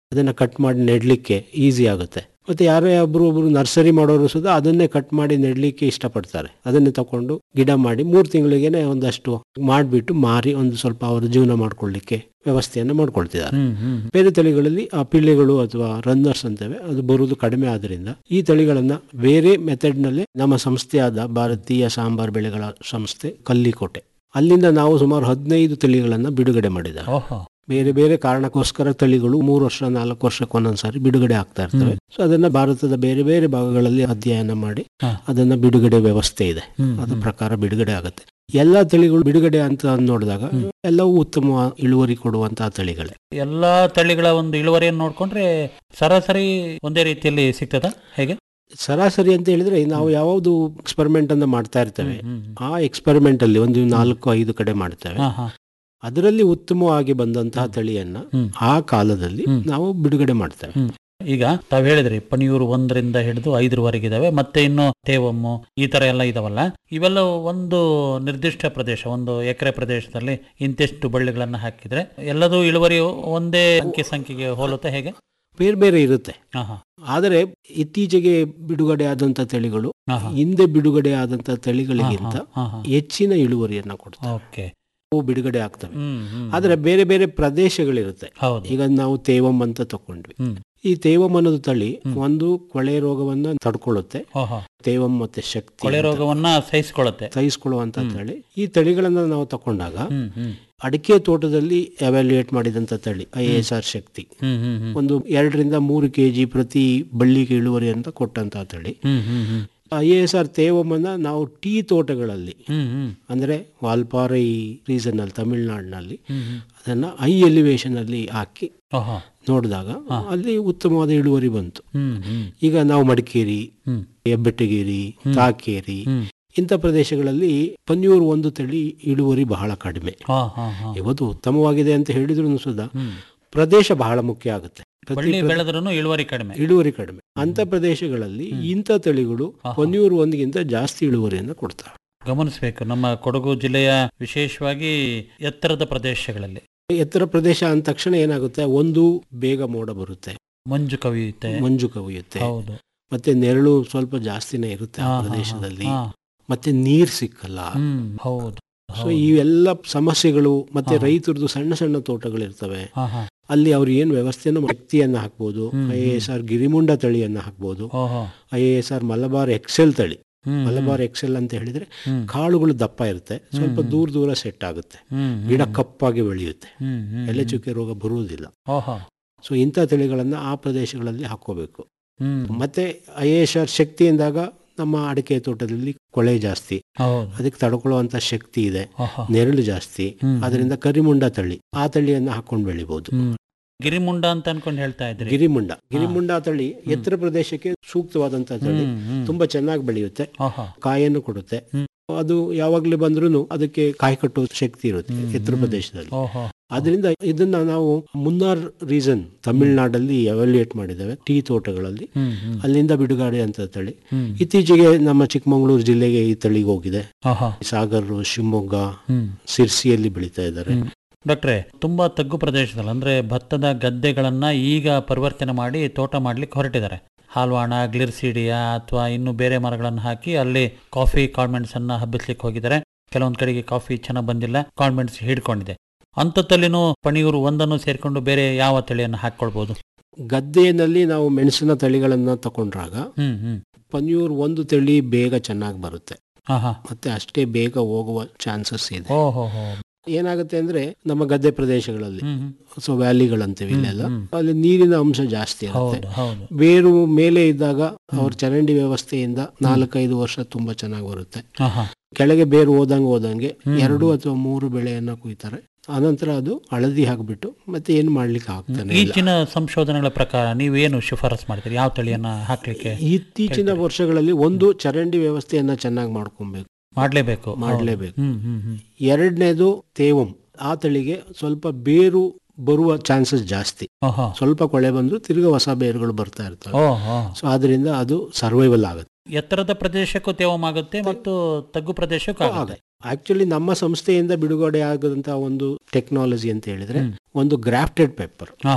ಅದನ್ನ ಕಟ್ ಮಾಡಿ ನೆಡ್ಲಿಕ್ಕೆ ಈಸಿ ಆಗುತ್ತೆ ಮತ್ತೆ ಯಾರೇ ಒಬ್ರು ಒಬ್ರು ನರ್ಸರಿ ಮಾಡೋರು ಸುದ ಅದನ್ನೇ ಕಟ್ ಮಾಡಿ ನೆಡ್ಲಿಕ್ಕೆ ಇಷ್ಟಪಡ್ತಾರೆ ಅದನ್ನೇ ತಕೊಂಡು ಗಿಡ ಮಾಡಿ ಮೂರು ತಿಂಗಳಿಗೆನೆ ಒಂದಷ್ಟು ಮಾಡಿಬಿಟ್ಟು ಮಾರಿ ಒಂದು ಸ್ವಲ್ಪ ಅವರ ಜೀವನ ಮಾಡ್ಕೊಳ್ಳಿಕ್ಕೆ ವ್ಯವಸ್ಥೆಯನ್ನು ಮಾಡ್ಕೊಳ್ತಿದ್ದಾರೆ ಹ್ಮ್ ಹ್ಮ್ ಬೇರೆ ತಳಿಗಳಲ್ಲಿ ಆ ಪಿಳ್ಳೆಗಳು ಅಥವಾ ರನ್ನರ್ಸ್ ಅಂತೇವೆ ಅದು ಬರುವುದು ಕಡಿಮೆ ಆದ್ರಿಂದ ಈ ತಳಿಗಳನ್ನ ಬೇರೆ ಮೆಥಡ್ ನಲ್ಲಿ ನಮ್ಮ ಸಂಸ್ಥೆಯಾದ ಭಾರತೀಯ ಸಾಂಬಾರ್ ಬೆಳೆಗಳ ಸಂಸ್ಥೆ ಕಲ್ಲಿಕೋಟೆ ಅಲ್ಲಿಂದ ನಾವು ಸುಮಾರು ಹದಿನೈದು ತಳಿಗಳನ್ನ ಬಿಡುಗಡೆ ಮಾಡಿದ್ದಾರೆ ಓಹೋ ಬೇರೆ ಬೇರೆ ಕಾರಣಕ್ಕೋಸ್ಕರ ತಳಿಗಳು ಮೂರು ವರ್ಷ ನಾಲ್ಕು ವರ್ಷಕ್ಕೆ ಒಂದೊಂದ್ಸಾರಿ ಬಿಡುಗಡೆ ಆಗ್ತಾ ಇರ್ತವೆ ಸೊ ಅದನ್ನ ಭಾರತದ ಬೇರೆ ಬೇರೆ ಭಾಗಗಳಲ್ಲಿ ಅಧ್ಯಯನ ಮಾಡಿ ಹಾ. ಅದನ್ನ ಬಿಡುಗಡೆ ವ್ಯವಸ್ಥೆ ಇದೆ ಹ್ಮ್, ಅದ್ರ ಹ್ಮ್. ಪ್ರಕಾರ ಬಿಡುಗಡೆ ಆಗುತ್ತೆ ಎಲ್ಲಾ ತಳಿಗಳು ಬಿಡುಗಡೆ ಅಂತ ನೋಡಿದಾಗ ಎಲ್ಲವೂ ಉತ್ತಮ ಇಳುವರಿ ಕೊಡುವಂತಹ ತಳಿಗಳೇ ಎಲ್ಲಾ ತಳಿಗಳ ಒಂದು ಇಳುವರಿಯನ್ನು ನೋಡ್ಕೊಂಡ್ರೆ ಸರಾಸರಿ ಒಂದೇ ರೀತಿಯಲ್ಲಿ ಸಿಗ್ತದ ಹೇಗೆ ಸರಾಸರಿ ಅಂತ ಹೇಳಿದ್ರೆ ನಾವು ಯಾವ್ದು ಎಕ್ಸ್ಪೆರಿಮೆಂಟ್ ಅನ್ನ ಮಾಡ್ತಾ ಇರ್ತೇವೆ ಹ್ಮ್, ಆ ಎಕ್ಸ್ಪೆರಿಮೆಂಟ್ ಅಲ್ಲಿ ಒಂದು ನಾಲ್ಕು ಐದು ಕಡೆ ಮಾಡ್ತೇವೆ ಹಾ, ಹಾ. ಅದರಲ್ಲಿ ಉತ್ತಮವಾಗಿ ಬಂದಂತಹ ತಳಿಯನ್ನ ಹ್ಮ್. ಆ ಕಾಲದಲ್ಲಿ ಹ್ಮ್. ನಾವು ಬಿಡುಗಡೆ ಮಾಡ್ತೇವೆ ಹ್ಮ್. ಈಗ ತಾವ್ ಹೇಳಿದ್ರಿ ಪಣಿಯೂರು ಒಂದರಿಂದ ಹಿಡಿದು ಐದರವರೆಗೆ ಇದಾವೆ ಮತ್ತೆ ಇನ್ನು ತೇವಮ್ಮು ಈ ತರ ಎಲ್ಲ ಇದಾವಲ್ಲ ಇವೆಲ್ಲ ಒಂದು ನಿರ್ದಿಷ್ಟ ಪ್ರದೇಶ ಒಂದು ಎಕರೆ ಪ್ರದೇಶದಲ್ಲಿ ಇಂತಿಷ್ಟು ಬಳ್ಳಿಗಳನ್ನ ಹಾಕಿದ್ರೆ ಎಲ್ಲದೂ ಇಳುವರಿ ಒಂದೇ ಅಂಕಿ ಸಂಖ್ಯೆಗೆ ಹೋಲುತ್ತೆ ಹೇಗೆ ಬೇರೆ ಬೇರೆ ಇರುತ್ತೆ ಹಾ, ಹಾ. ಆದರೆ ಇತ್ತೀಚೆಗೆ ಬಿಡುಗಡೆ ಆದಂತ ತಳಿಗಳು ಹಾ, ಹಾ. ಹಿಂದೆ ಬಿಡುಗಡೆ ಆದಂತ ತಳಿಗಳಿಗಿಂತ ಹಾ, ಹಾ. ಹೆಚ್ಚಿನ ಇಳುವರಿಯನ್ನ ಕೊಡ್ತವೆ ಓಕೆ ಅವು ಬಿಡುಗಡೆ ಆಗ್ತವೆ ಹ್ಮ್, ಹ್ಮ್. ಆದ್ರೆ ಬೇರೆ ಬೇರೆ ಪ್ರದೇಶಗಳಿರುತ್ತೆ ಹೌದು ಈಗ ನಾವು ತೇವಂ ಅಂತ ತಕೊಂಡ್ವಿ ಹ್ಮ್. ಈ ತೇವಂ ಅನ್ನೋದು ತಳಿ ಒಂದು ಕೊಳೆ ರೋಗವನ್ನ ತಡ್ಕೊಳ್ಳುತ್ತೆ ಓಹೋ. ತೇವಂ ಮತ್ತೆ ಶಕ್ತಿ ಕೊಳೆ ಅಂತ ರೋಗವನ್ನ ಸಹಿಸಿಕೊಳ್ಳುತ್ತೆ ಸಹಿಸಿಕೊಳ್ಳುವಂತ ತಳಿ ಈ ತಳಿಗಳನ್ನ ನಾವು ತಕೊಂಡಾಗ ಹ್ಮ್ ಹ್ಮ್ ಅಡಿಕೆ ತೋಟದಲ್ಲಿ ಎವ್ಯಾಲ್ಯೂಯೇಟ್ ಮಾಡಿದಂತ ತಳಿ ಐ ಎಸ್ ಆರ್ ಶಕ್ತಿ ಹ್ಮ್ ಹ್ಮ್ ಹ್ಮ್ ಒಂದು ಎರಡರಿಂದ ಮೂರು ಕೆಜಿ ಪ್ರತಿ ಬಳ್ಳಿಗೆ ಇಳುವರಿ ಅಂತ ಕೊಟ್ಟಂತ ತಳಿ ಹ್ಮ್ ಹ್ಮ್ ಹ್ಮ್ ಐ ಎಸ್ ಆರ್ ತೇವಮ್ಮನ ನಾವು ಟೀ ತೋಟಗಳಲ್ಲಿ ಹ್ಮ್ ಹ್ಮ್ ಅಂದ್ರೆ ವಾಲ್ಪಾರೈ ರೀಸನ್ ಅಲ್ಲಿ ತಮಿಳುನಾಡಿನಲ್ಲಿ ಹ್ಮ್ ಹ್ಮ್ ಅದನ್ನ ಐ ಎಲಿವೇಶನ್ ಅಲ್ಲಿ ಹಾಕಿ ಓಹೋ ನೋಡಿದಾಗ ಅಲ್ಲಿ ಉತ್ತಮವಾದ ಇಳುವರಿ ಬಂತು ಹ್ಮ್ ಹ್ಮ್ ಈಗ ನಾವು ಮಡಿಕೇರಿ ಹ್ಮ್ ಹೆಬ್ಬೆಟ್ಟಗೇರಿ ತಾಕೇರಿ ಹ್ಮ್. ಇಂಥ ಪ್ರದೇಶಗಳಲ್ಲಿ ಪನ್ಯೂರು ಒಂದು ತಳಿ ಇಳುವರಿ ಬಹಳ ಕಡಿಮೆ ಹಾ ಹಾ ಹಾ ಇವತ್ತು ಉತ್ತಮವಾಗಿದೆ ಅಂತ ಹೇಳಿದ್ರು ಸುದ ಹ್ಮ್. ಪ್ರದೇಶ ಬಹಳ ಮುಖ್ಯ ಆಗುತ್ತೆ ಪ್ರತಿ ಬಳ್ಳಿ ಪ್ರ- ಬೆಳೆದ್ರೂ ಇಳುವರಿ ಕಡಿಮೆ ಇಳುವರಿ ಕಡಿಮೆ ಅಂತ ಪ್ರದೇಶಗಳಲ್ಲಿ ಇಂಥ ತಳಿಗಳು ಪನ್ಯೂರು ಒಂದಿಗಿಂತ ಜಾಸ್ತಿ ಇಳುವರಿಯನ್ನು ಕೊಡ್ತವೆ ಗಮನಿಸಬೇಕು ನಮ್ಮ ಕೊಡಗು ಜಿಲ್ಲೆಯ ವಿಶೇಷವಾಗಿ ಎತ್ತರದ ಪ್ರದೇಶಗಳಲ್ಲಿ ಎತ್ತರ ಪ್ರದೇಶ ಅಂದ ತಕ್ಷಣ ಏನಾಗುತ್ತೆ ಒಂದು ಬೇಗ ಮೋಡ ಬರುತ್ತೆ ಮಂಜು ಕವಿಯುತ್ತೆ ಮಂಜು ಕವಿಯುತ್ತೆ ಹೌದು ಮತ್ತೆ ನೆರಳು ಸ್ವಲ್ಪ ಜಾಸ್ತಿನೇ ಇರುತ್ತೆ ಆ ಹಾ, ಹಾ, ಪ್ರದೇಶದಲ್ಲಿ ಹಾ. ಮತ್ತೆ ನೀರ್ ಸಿಕ್ಕಲ್ಲ ಹ್ಮ್ ಹೌದು ಸೊ ಹೌದು. ಇವೆಲ್ಲ ಸಮಸ್ಯೆಗಳು ಮತ್ತೆ ಹಾ. ರೈತರದ್ದು ಸಣ್ಣ ಸಣ್ಣ ತೋಟಗಳಿರ್ತವೆ ಹಾ, ಹಾ. ಅಲ್ಲಿ ಅವ್ರು ಏನ್ ವ್ಯವಸ್ಥೆಯನ್ನು ವ್ಯಕ್ತಿಯನ್ನ ಹಾಕ್ಬೋದು ಹ್ಮ್, ಐ ಎಸ್ ಆರ್ ಗಿರಿಮುಂಡ ತಳಿಯನ್ನ ಹಾಕ್ಬೋದು ಓಹೋ I S R Malabar excel ತಳಿ ಹ್ಮ್, ಮಲಬಾರ್ ಎಕ್ಸೆಲ್ ಅಂತ ಹೇಳಿದ್ರೆ ಹ್ಮ್. ಕಾಳುಗಳು ದಪ್ಪ ಇರುತ್ತೆ ಸ್ವಲ್ಪ ಹ್ಮ್. ದೂರ ದೂರ ಸೆಟ್ ಆಗುತ್ತೆ ಹ್ಮ್, ಗಿಡ ಹ್ಮ್. ಕಪ್ಪಾಗಿ ಬೆಳೆಯುತ್ತೆ ಹ್ಮ್, ಹ್ಮ್, ಎಲೆ ಹ್ಮ್. ಚುಕ್ಕೆ ರೋಗ ಬರುವುದಿಲ್ಲ ಓಹೋ ಸೊ ಇಂಥ ತಳಿಗಳನ್ನ ಆ ಪ್ರದೇಶಗಳಲ್ಲಿ ಹಾಕೋಬೇಕು ಹ್ಮ್ ಮತ್ತೆ ಐ ಎಸ್ ಆರ್ ಶಕ್ತಿ ಎಂದಾಗ ನಮ್ಮ ಅಡಿಕೆ ತೋಟದಲ್ಲಿ ಕೊಳೆ ಜಾಸ್ತಿ ಹೌದು ಅದಕ್ಕೆ ತಡ್ಕೊಳ್ಳುವಂತ ಶಕ್ತಿ ಇದೆ ಓಹೋ ನೆರಳು ಜಾಸ್ತಿ ಹ್ಮ್, ಅದರಿಂದ ಕರಿಮುಂಡ ತಳಿ ಆ ತಳಿಯನ್ನ ಹಾಕೊಂಡು ಬೆಳಿಬಹುದು ಹ್ಮ್. ಗಿರಿಮುಂಡ ಅಂತ ಅನ್ಕೊಂಡು ಹೇಳ್ತಾ ಇದ್ರಿ ಗಿರಿಮುಂಡ ಗಿರಿಮುಂಡ ತಳಿ ಎತ್ತರ ಪ್ರದೇಶಕ್ಕೆ ಸೂಕ್ತವಾದಂತ ತಳಿ ಹ್ಮ್, ಹ್ಮ್. ತುಂಬಾ ಚೆನ್ನಾಗಿ ಬೆಳೆಯುತ್ತೆ ಓಹೋ ಕಾಯನ್ನು ಕೊಡುತ್ತೆ ಅದು ಯಾವಾಗ್ಲೂ ಬಂದ್ರೂ ಅದಕ್ಕೆ ಕಾಯಿ ಕಟ್ಟುವ ಶಕ್ತಿ ಇರುತ್ತೆ ಎತ್ತರ ಪ್ರದೇಶದಲ್ಲಿ ಓಹೋ ಅದರಿಂದ ಇದನ್ನ ನಾವು ಮುನ್ನಾರ್ ರೀಸನ್ ತಮಿಳ್ನಾಡಲ್ಲಿ ಎವಾಲ್ಯೂಯೇಟ್ ಮಾಡಿದ್ದೇವೆ ಟೀ ತೋಟಗಳಲ್ಲಿ ಹ್ಮ್ ಹ್ಮ್ ಅಲ್ಲಿಂದ ಬಿಡುಗಡೆ ಅಂತ ತಳಿ ಹ್ಮ್. ಇತ್ತೀಚೆಗೆ ನಮ್ಮ ಚಿಕ್ಕಮಗಳೂರು ಜಿಲ್ಲೆಗೆ ಈ ತಳಿ ಹೋಗಿದೆ ಓಹೋ ಸಾಗರ್ ಶಿವಮೊಗ್ಗ ಹ್ಮ್ ಸಿರ್ಸಿಯಲ್ಲಿ ಬೆಳೀತಾ ಇದ್ದಾರೆ ಹ್ಮ್. ಡಾಕ್ಟ್ರೆ ತುಂಬಾ ತಗ್ಗು ಪ್ರದೇಶದಲ್ಲಿ ಅಂದ್ರೆ ಭತ್ತದ ಗದ್ದೆಗಳನ್ನ ಈಗ ಪರಿವರ್ತನೆ ಮಾಡಿ ತೋಟ ಮಾಡ್ಲಿಕ್ಕೆ ಹೊರಟಿದ್ದಾರೆ ಹಾಲ್ವಾಣ ಗ್ಲಿರ್ಸಿಡಿಯಾ ಅಥವಾ ಇನ್ನು ಬೇರೆ ಮರಗಳನ್ನು ಹಾಕಿ ಅಲ್ಲಿ ಕಾಫಿ ಕಾಳ್ಮೆಂಟ್ಸ್ ಅನ್ನ ಹಬ್ಬಿಸ್ಲಿಕ್ಕೆ ಹೋಗಿದ್ದಾರೆ ಕೆಲವೊಂದ್ ಕಡೆಗೆ ಕಾಫಿ ಚೆನ್ನಾಗಿ ಬಂದಿಲ್ಲ ಕಾಳ್ಮೆಂಟ್ಸ್ ಹಿಡ್ಕೊಂಡಿದೆ ಅಂಥದ್ದಲ್ಲಿನೂ ಪಣಿಯೂರು ಒಂದನ್ನು ಸೇರ್ಕೊಂಡು ಬೇರೆ ಯಾವ ತಳಿಯನ್ನು ಹಾಕೊಳ್ಬಹುದು ಗದ್ದೆಯಲ್ಲಿ ನಾವು ಮೆಣಸಿನ ತಳಿಗಳನ್ನ ತಕೊಂಡ್ರಾಗ ಹ್ಮ್ ಹ್ಮ್ ಪನ್ಯೂರ್ ಒಂದು ತಳಿ ಬೇಗ ಚೆನ್ನಾಗಿ ಬರುತ್ತೆ ಹಾ ಹಾ ಮತ್ತೆ ಅಷ್ಟೇ ಬೇಗ ಹೋಗುವ ಚಾನ್ಸಸ್ ಇದೆ ಓ ಹೋ ಹೋ ಏನಾಗುತ್ತೆ ಅಂದ್ರೆ ನಮ್ಮ ಗದ್ದೆ ಪ್ರದೇಶಗಳಲ್ಲಿ ಹ್ಮ್ ಹ್ಮ್. ಸೊ ವ್ಯಾಲಿಗಳಂತೀವಿ ಇಲ್ಲೆಲ್ಲ ಹ್ಮ್. ಅಲ್ಲಿ ನೀರಿನ ಅಂಶ ಜಾಸ್ತಿ ಇರುತ್ತೆ ಹೌದು ಹೌದು ಬೇರು ಮೇಲೆ ಇದ್ದಾಗ ಅವ್ರ ಚರಂಡಿ ವ್ಯವಸ್ಥೆಯಿಂದ ನಾಲ್ಕೈದು ವರ್ಷ ತುಂಬಾ ಚೆನ್ನಾಗಿ ಬರುತ್ತೆ ಹಾ ಹಾ ಕೆಳಗೆ ಬೇರು ಹೋದಂಗೆ ಹೋದಂಗೆ ಹ್ಮ್. ಎರಡು ಅಥವಾ ಮೂರು ಬೆಳೆಯನ್ನ ಕುಯ್ತಾರೆ ಅನಂತರ ಅದು ಹಳದಿ ಹಾಕ್ಬಿಟ್ಟು ಮತ್ತೆ ಏನು ಮಾಡ್ಲಿಕ್ಕೆ ಆಗ್ತಾನೆ ಇಲ್ಲ ಈಚಿನ ಸಂಶೋಧನೆಗಳ ಪ್ರಕಾರ ನೀವೇನು ಶಿಫಾರಸ್ ಮಾಡ್ತೀರಿ ಯಾವ ತಳಿಯನ್ನ ಹಾಕ್ಲಿಕ್ಕೆ ಇತ್ತೀಚಿನ ವರ್ಷಗಳಲ್ಲಿ ಒಂದು ಚರಂಡಿ ವ್ಯವಸ್ಥೆಯನ್ನ ಚೆನ್ನಾಗಿ ಮಾಡ್ಕೊಬೇಕು ಮಾಡ್ಲೇಬೇಕು ಮಾಡ್ಲೇಬೇಕು. ಹೌದು. ಹ್ಮ್ ಹ್ಮ್ ಹ್ಮ್ ಎರಡನೇದು ತೇವಂ ಆ ತಳಿಗೆ ಸ್ವಲ್ಪ ಬೇರು ಬರುವ ಚಾನ್ಸಸ್ ಜಾಸ್ತಿ ಓಹೋ ಸ್ವಲ್ಪ ಕೊಳೆ ಬಂದ್ರು ತಿರ್ಗಾ ಹೊಸ ಬೇರುಗಳು ಬರ್ತಾ ಇರ್ತವೆ ಓಹೋ ಸೊ ಅದರಿಂದ ಅದು ಸರ್ವೈವಲ್ ಆಗುತ್ತೆ ಎತ್ತರದ ಪ್ರದೇಶಕ್ಕೂ ತೇವಮಾಗುತ್ತೆ ಮತ್ತು ತಗ್ಗು ಪ್ರದೇಶಕ್ಕೂ ಆಗುತ್ತೆ ಆಕ್ಚುಲಿ ನಮ್ಮ ಸಂಸ್ಥೆಯಿಂದ ಬಿಡುಗಡೆ ಆಗದಂತಹ ಒಂದು ಟೆಕ್ನಾಲಜಿ ಅಂತ ಹೇಳಿದ್ರೆ ಒಂದು ಗ್ರಾಫ್ಟೆಡ್ ಪೆಪ್ಪರ್ ಹಾ ಹಾ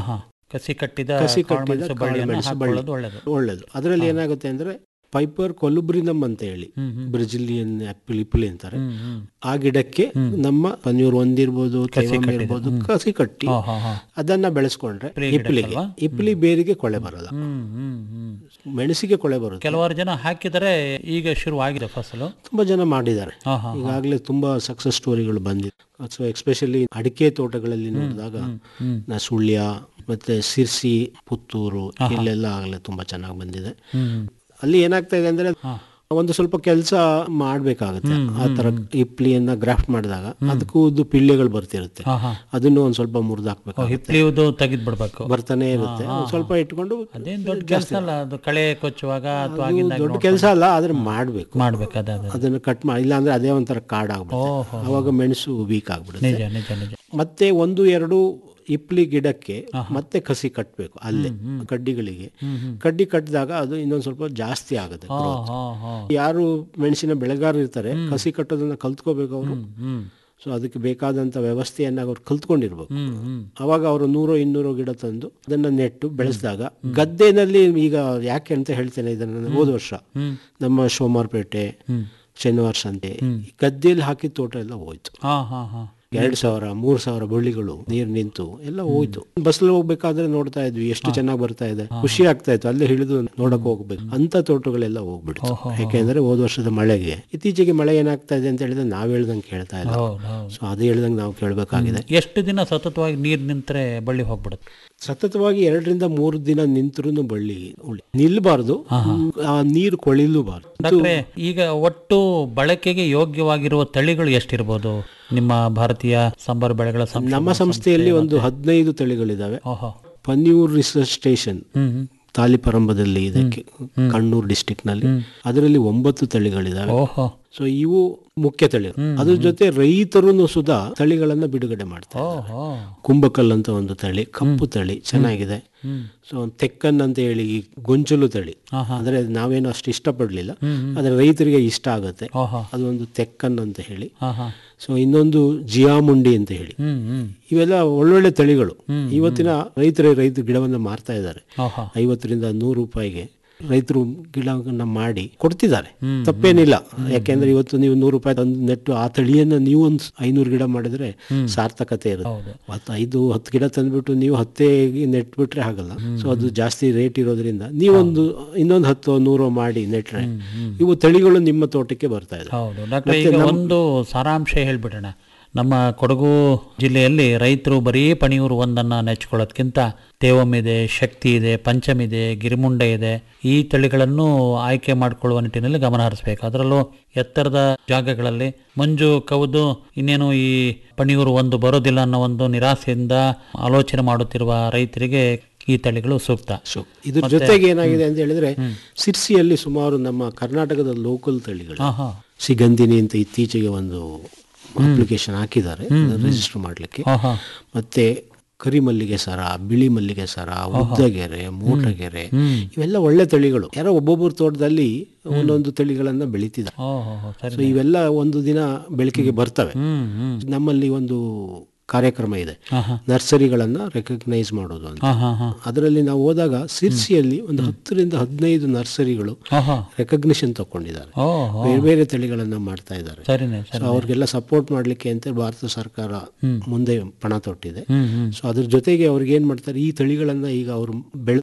ಕಸಿ ಕಟ್ಟಿದ ಕಸಿ ಕಾಳು ಕಟ್ಟಿದ ಮೆಣಸು ಕಾಳು ಬಳ್ಳಿಯನ್ನು ಮೆಣಸು ಬಳ್ಳಿ. ಹಾಕೊಳ್ಳೋದು ಒಳ್ಳೆಯದು ಒಳ್ಳೇದು ಅದರಲ್ಲಿ ಏನಾಗುತ್ತೆ ಅಂದ್ರೆ ಪೈಪರ್ ಕೊಲುಬ್ರಿನಮ್ ಅಂತ ಹೇಳಿ ಹ್ಮ್, ಹ್ಮ್. ಬ್ರೆಜಿಲಿಯನ್ ಆಪಲ್ ಇಪ್ಪಲಿ ಅಂತಾರೆ ಹ್ಮ್, ಹ್ಮ್. ಆ ಗಿಡಕ್ಕೆ ನಮ್ಮ ಪನ್ನೀರ್ ಒಂದಿರ್ಬೋದು ಕಸಿ ತೇವಾಂಶ ಕಟ್ಟಿದ್ದು. ಇರ್ಬೋದು ಹ್ಮ್. ಕಸಿ ಕಟ್ಟಿ ಹಾ, ಹಾ, ಹಾ. ಅದನ್ನ ಬೆಳೆಸ್ಕೊಂಡ್ರೆ ಇಪ್ಲಿ ಇಪ್ಪಲಿಗೆ ಗಿಡಕ್ಕಲ್ವಾ? ಇಪ್ಪಲಿ ಬೇರಿಗೆ ಕೊಳೆ ಬರಲ್ಲ ಹ್ಮ್, ಹ್ಮ್, ಹ್ಮ್. ಮೆಣಸಿಗೆ ಕೊಳೆ ಬರುತ್ತೆ ಕೆಲವಾರು ಜನ ಹಾಕಿದರೆ ಈಗ ಶುರುವಾಗಿದೆ ಫಸಲು ತುಂಬಾ ಜನ ಮಾಡಿದ್ದಾರೆ ಹಾ, ಹಾ, ಹಾ. ಈಗಾಗಲೇ ತುಂಬಾ ಸಕ್ಸಸ್ ಸ್ಟೋರಿಗಳು ಬಂದಿದೆ ಸೊ ಎಸ್ಪೆಷಲಿ ಅಡಿಕೆ ತೋಟಗಳಲ್ಲಿ ನೋಡಿದಾಗ ಹ್ಮ್. ನಾ ಸುಳ್ಯ ಮತ್ತೆ ಸಿರ್ಸಿ ಪುತ್ತೂರು ಆಹಾ. ಇಲ್ಲೆಲ್ಲ ಆಗಲೇ ತುಂಬಾ ಚೆನ್ನಾಗಿ ಬಂದಿದೆ ಹ್ಮ್. ಅಲ್ಲಿ ಏನಾಗ್ತಾ ಇದೆ ಅಂದ್ರೆ ಒಂದು ಸ್ವಲ್ಪ ಕೆಲಸ ಮಾಡ್ಬೇಕಾಗತ್ತೆ ಆ ತರ ಇಪ್ಲಿಯನ್ನ ಗ್ರಾಫ್ಟ್ ಮಾಡಿದಾಗ ಅದಕ್ಕೂ ಉದ್ದು ಪಿಳ್ಳೆಗಳು ಬರ್ತಿರುತ್ತೆ ಹಾ, ಹಾ. ಅದನ್ನು ಒಂದ್ ಸ್ವಲ್ಪ ಓ, ಮುರಿದಾಕ್ಬೇಕಾಗುತ್ತೆ ಹಿಪ್ಲಿಯುವುದು ತೆಗೆದು ಬಿಡ್ಬೇಕು ಬರ್ತಾನೆ ಇರುತ್ತೆ ಹಾ, ಒಂದ್ ಹಾ, ಸ್ವಲ್ಪ ಇಟ್ಕೊಂಡು ಅದೇನ್ ದೊಡ್ಡ ಕೆಲಸ ಅಲ್ಲ ಅದು ಕಳೆ ಕೊಚ್ಚುವಾಗ ಅಥವಾ ಅದು ಆಗಿಂದಾಗ ದೊಡ್ಡ ಕೆಲಸ ಅಲ್ಲ ಆದ್ರೆ ಮಾಡ್ಬೇಕು ಮಾಡ್ಬೇಕು ಅದೇ ಅದೇ ಅದನ್ನ ಕಟ್ ಮಾಡಿ ಇಲ್ಲ ಅಂದ್ರೆ ಅದೇ ಒಂಥರ ಕಾಡ್ ಆಗ್ಬಿಡುತ್ತೆ ಓಹೋ. ಅವಾಗ ಮೆಣಸು ವೀಕ್ ಆಗ್ಬಿಡುತ್ತೆ ನಿಜ ನಿಜ ನಿಜ ಮತ್ತೆ ಒಂದು ಎರಡು ಇಪ್ಲಿ ಗಿಡಕ್ಕೆ ಮತ್ತೆ ಕಸಿ ಕಟ್ಟಬೇಕು ಅಲ್ಲೇ ಕಡ್ಡಿಗಳಿಗೆ ಕಡ್ಡಿ ಕಟ್ಟಿದಾಗ ಅದು ಇನ್ನೊಂದ್ ಸ್ವಲ್ಪ ಜಾಸ್ತಿ ಆಗುತ್ತೆ ಹಾ growth. ಹಾ ಹಾ ಯಾರು ಮೆಣಸಿನ ಬೆಳೆಗಾರರು ಇರ್ತಾರೆ ಕಸಿ ಕಟ್ಟೋದನ್ನ ಕಲ್ತ್ಕೋಬೇಕು ಅವರು ಹ್ಮ್ ಸೊ ಅದಕ್ಕೆ ಬೇಕಾದಂತ ವ್ಯವಸ್ಥೆಯನ್ನ ಅವ್ರು ಕಲ್ತ್ಕೊಂಡಿರ್ಬೇಕು ಹ್ಮ್ ಹ್ಮ್ ಅವಾಗ ಅವರು ನೂರು ಇನ್ನೂರು ಗಿಡ ತಂದು ಅದನ್ನ ನೆಟ್ಟು ಬೆಳೆಸಿದಾಗ ಗದ್ದೆನಲ್ಲಿ ಈಗ ಯಾಕೆ ಅಂತ ಹೇಳ್ತೇನೆ ಇದನ್ನ ಹೋದ ವರ್ಷ ಹ್ಮ್. ನಮ್ಮ ಸೋಮಾರ್ಪೇಟೆ ಹ್ಮ್. ಶನಿವಾರ ಸಂತೆ ಗದ್ದೆಯಲ್ಲಿ ಹಾಕಿದ ತೋಟ ಎಲ್ಲ ಹೋಯ್ತು ಹಾ ಹಾ ಹಾ ಎರಡ್ ಸಾವಿರ ಮೂರ್ ಸಾವಿರ ಬಳ್ಳಿಗಳು ನೀರ್ ನಿಂತು ಎಲ್ಲ ಹೋಯ್ತು ಬಸ್ಸಲ್ಲಿ ಹೋಗ್ಬೇಕಾದ್ರೆ ನೋಡ್ತಾ ಇದ್ವಿ ಎಷ್ಟು ಚೆನ್ನಾಗಿ ಬರ್ತಾ ಇದೆ ಖುಷಿ ಆಗ್ತಾ ಇತ್ತು ಅಲ್ಲೇ ಹಿಡಿದು ನೋಡಕ್ ಹೋಗ್ಬೇಕು ಅಂತ ತೋಟಗಳೆಲ್ಲ ಹೋಗ್ಬಿಡ್ತು ಯಾಕೆಂದ್ರೆ ಹೋದ ವರ್ಷದ ಮಳೆಗೆ ಇತ್ತೀಚೆಗೆ ಮಳೆ ಏನಾಗ್ತಾ ಇದೆ ಅಂತ ಹೇಳಿದ್ರೆ ನಾವ್ ಹೇಳ್ದಂಗೆ ಕೇಳ್ತಾ ಇಲ್ಲ ಹೌದು ಹೌದು ಸೊ ಅದು ಹೇಳ್ದಂಗೆ ನಾವು ಕೇಳಬೇಕಾಗಿದೆ ಎಷ್ಟು ದಿನ ಸತತವಾಗಿ ನೀರ್ ನಿಂತರೆ ಬಳ್ಳಿ ಹೋಗ್ಬಿಡುತ್ತೆ ಸತತವಾಗಿ ಎರಡರಿಂದ ಮೂರು ದಿನ ನಿಂತ್ರು ಬಳ್ಳಿ ಉಳಿ ನಿಲ್ಬಾರ್ದು ಆ ನೀರು ಕೊಳಿಲೂಬಾರ್ದು ಡಾಕ್ಟ್ರೆ ಈಗ ಒಟ್ಟು ಬಳಕೆಗೆ ಯೋಗ್ಯವಾಗಿರುವ ತಳಿಗಳು ಎಷ್ಟಿರ್ಬೋದು ನಿಮ್ಮ ಭಾರತೀಯ ಸಂಬಾರ ಬೆಳೆಗಳ ಸಂಶೋಧನಾ ನಮ್ಮ ಸಂಸ್ಥೆಯಲ್ಲಿ ಒಂದು ಹದಿನೈದು ತಳಿಗಳಿದಾವೆ ಓಹೋ ಪನ್ಯೂರ್ ರಿಸರ್ಚ್ ಸ್ಟೇಷನ್ ಹ್ಮ್ ಹ್ಮ್. ತಾಲಿಪರಂಬದಲ್ಲಿ ಇದಕ್ಕೆ ಕಣ್ಣೂರು ಡಿಸ್ಟಿಕ್ ನಲ್ಲಿ ಅದರಲ್ಲಿ ಒಂಬತ್ತು ತಳಿಗಳಿದಾವೆ ಓಹೋ ಸೊ ಇವು ಮುಖ್ಯ ತಳಿಗಳು ಅದ್ರ ಜೊತೆ ರೈತರು ಸುಧಾ ತಳಿಗಳನ್ನ ಬಿಡುಗಡೆ ಮಾಡ್ತಾರೆ ಓಹೋ ಕುಂಭಕಲ್ ಅಂತ ಒಂದು ತಳಿ ಕಪ್ಪು ತಳಿ ಚೆನ್ನಾಗಿದೆ ಹ್ಮ್. ಸೊ ತೆಕ್ಕನ್ ಅಂತ ಹೇಳಿ ಈ ಗೊಂಚಲು ತಳಿ ಆಹಾ. ಅಂದ್ರೆ ನಾವೇನು ಅಷ್ಟು ಇಷ್ಟಪಡ್ಲಿಲ್ಲ ಆದ್ರೆ ರೈತರಿಗೆ ಇಷ್ಟ ಆಗುತ್ತೆ ಓಹೋ ಅದು ಒಂದು ತೆಕ್ಕನ್ ಅಂತ ಹೇಳಿ ಹಾ ಹಾ ಸೊ ಇನ್ನೊಂದು ಜಿಯಾಮುಂಡಿ ಅಂತ ಹೇಳಿ ಹ್ಮ್ ಹ್ಮ್ ಇವೆಲ್ಲ ಒಳ್ಳೊಳ್ಳೆ ತಳಿಗಳು ಇವತ್ತಿನ ರೈತರೇ ರೈತ ಗಿಡವನ್ನ ಮಾರ್ತಾ ಇದ್ದಾರೆ ಓಹೋ ಐವತ್ತರಿಂದ ನೂರು ರೂಪಾಯಿಗೆ ರೈತರು ಗಿಡವನ್ನ ಮಾಡಿ ಕೊಡ್ತಿದ್ದಾರೆ ತಪ್ಪೇನಿಲ್ಲ ಯಾಕೆಂದ್ರೆ ಇವತ್ತು ನೀವು ನೂರು ರೂಪಾಯಿ ತಂದು ನೆಟ್ಟು ಆ ತಳಿಯನ್ನ ನೀವು ಒಂದು ಐನೂರು ಗಿಡ ಮಾಡಿದ್ರೆ ಸಾರ್ಥಕತೆ ಇರುತ್ತೆ ಹೌದು ಮತ್ತು ಐದು ಹತ್ತು ಗಿಡ ತಂದ್ಬಿಟ್ಟು ನೀವು ಹತ್ತೇ ನೆಟ್ಬಿಟ್ರೆ ಆಗಲ್ಲ ಸೊ ಅದು ಜಾಸ್ತಿ ರೇಟ್ ಇರೋದ್ರಿಂದ ನೀವೊಂದು ಇನ್ನೊಂದು ಹತ್ತು ನೂರು ಮಾಡಿ ನೆಟ್ರೆ ಇವು ತಳಿಗಳು ನಿಮ್ಮ ತೋಟಕ್ಕೆ ಬರ್ತಾ ಇದೆ ಹೌದು ಡಾಕ್ಟರ್ ಈಗ ಒಂದು ಸಾರಾಂಶ ಹೇಳ್ಬಿಡೋಣ ನಮ್ಮ ಕೊಡಗು ಜಿಲ್ಲೆಯಲ್ಲಿ ರೈತರು ಬರೀ ಪಣಿಯೂರು ಒಂದನ್ನ ನೆಚ್ಕೊಳ್ಳೋದ್ಕಿಂತ ತೇವಂ ಇದೆ ಶಕ್ತಿ ಇದೆ ಪಂಚಮ್ ಇದೆ ಗಿರಿಮುಂಡ ಇದೆ ಈ ತಳಿಗಳನ್ನು ಆಯ್ಕೆ ಮಾಡಿಕೊಳ್ಳುವ ನಿಟ್ಟಿನಲ್ಲಿ ಗಮನ ಹರಿಸಬೇಕು ಅದರಲ್ಲೂ ಎತ್ತರದ ಜಾಗಗಳಲ್ಲಿ ಮಂಜು ಕವಿದು ಇನ್ನೇನು ಈ ಪಣಿಯೂರು ಒಂದು ಬರೋದಿಲ್ಲ ಅನ್ನೋ ಒಂದು ನಿರಾಸೆಯಿಂದ ಆಲೋಚನೆ ಮಾಡುತ್ತಿರುವ ರೈತರಿಗೆ ಈ ತಳಿಗಳು ಸೂಕ್ತ ಸೊ ಇದ್ರ ಜೊತೆಗೆ ಏನಾಗಿದೆ ಅಂತ ಹೇಳಿದ್ರೆ ಸಿರ್ಸಿಯಲ್ಲಿ ಸುಮಾರು ನಮ್ಮ ಕರ್ನಾಟಕದ ಲೋಕಲ್ ತಳಿಗಳು ಹಾ ಹಾ ಸಿಗಂದಿನಿ ಅಂತ ಇತ್ತೀಚೆಗೆ ಒಂದು ಅಪ್ಲಿಕೇಶನ್ ಹಾಕಿದ್ದಾರೆ ರಿಜಿಸ್ಟರ್ ಮಾಡ್ಲಿಕ್ಕೆ ಹಾ ಹಾ ಮತ್ತೆ ಕರಿಮಲ್ಲಿಗೆ ಸರ ಬಿಳಿ ಮಲ್ಲಿಗೆ ಸರ ಉದ್ದಗೆರೆ ಮೂಟಗೆರೆ ಇವೆಲ್ಲ ಒಳ್ಳೆ ತಳಿಗಳು ಯಾರೋ ಒಬ್ಬೊಬ್ಬರ ತೋಟದಲ್ಲಿ ಒಂದೊಂದು ತಳಿಗಳನ್ನ ಬೆಳೀತಿದ್ದಾರೆ ಓಹೋ ಸರಿ ಸೊ ಇವೆಲ್ಲ ಒಂದು ದಿನ ಬೆಳಕಿಗೆ ಬರ್ತವೆ ಹ್ಮ್ ಹ್ಮ್ ನಮ್ಮಲ್ಲಿ ಒಂದು ಕಾರ್ಯಕ್ರಮ ಇದೆ ನರ್ಸರಿಗಳನ್ನ ರೆಕಗ್ನೈಸ್ ಮಾಡೋದು ಅಂತ ಹಾ ಹಾ ಹಾ ಅದರಲ್ಲಿ ನಾವು ಹೋದಾಗ ಸಿರ್ಸಿಯಲ್ಲಿ ಒಂದು ಹತ್ತರಿಂದ ಹದಿನೈದು ನರ್ಸರಿಗಳು ಓಹೋ ರೆಕಗ್ನಿಷನ್ ತಗೊಂಡಿದ್ದಾರೆ ಓಹೋ ಬೇರೆ ಬೇರೆ ತಳಿಗಳನ್ನ ಮಾಡ್ತಾ ಇದ್ದಾರೆ ಸರಿನೇ ಸೊ ಸರಿ ಅವ್ರಿಗೆಲ್ಲ ಸಪೋರ್ಟ್ ಮಾಡ್ಲಿಕ್ಕೆ ಅಂತ ಭಾರತ ಸರ್ಕಾರ ಮುಂದೆ ಪಣ ತೊಟ್ಟಿದೆ ಹ್ಮ್ ಹ್ಮ್ ಸೊ ಅದ್ರ ಜೊತೆಗೆ ಅವ್ರಿಗೆ ಏನ್ ಮಾಡ್ತಾರೆ ಈ ತಳಿಗಳನ್ನ ಈಗ ಅವರು ಬೆಳೆದು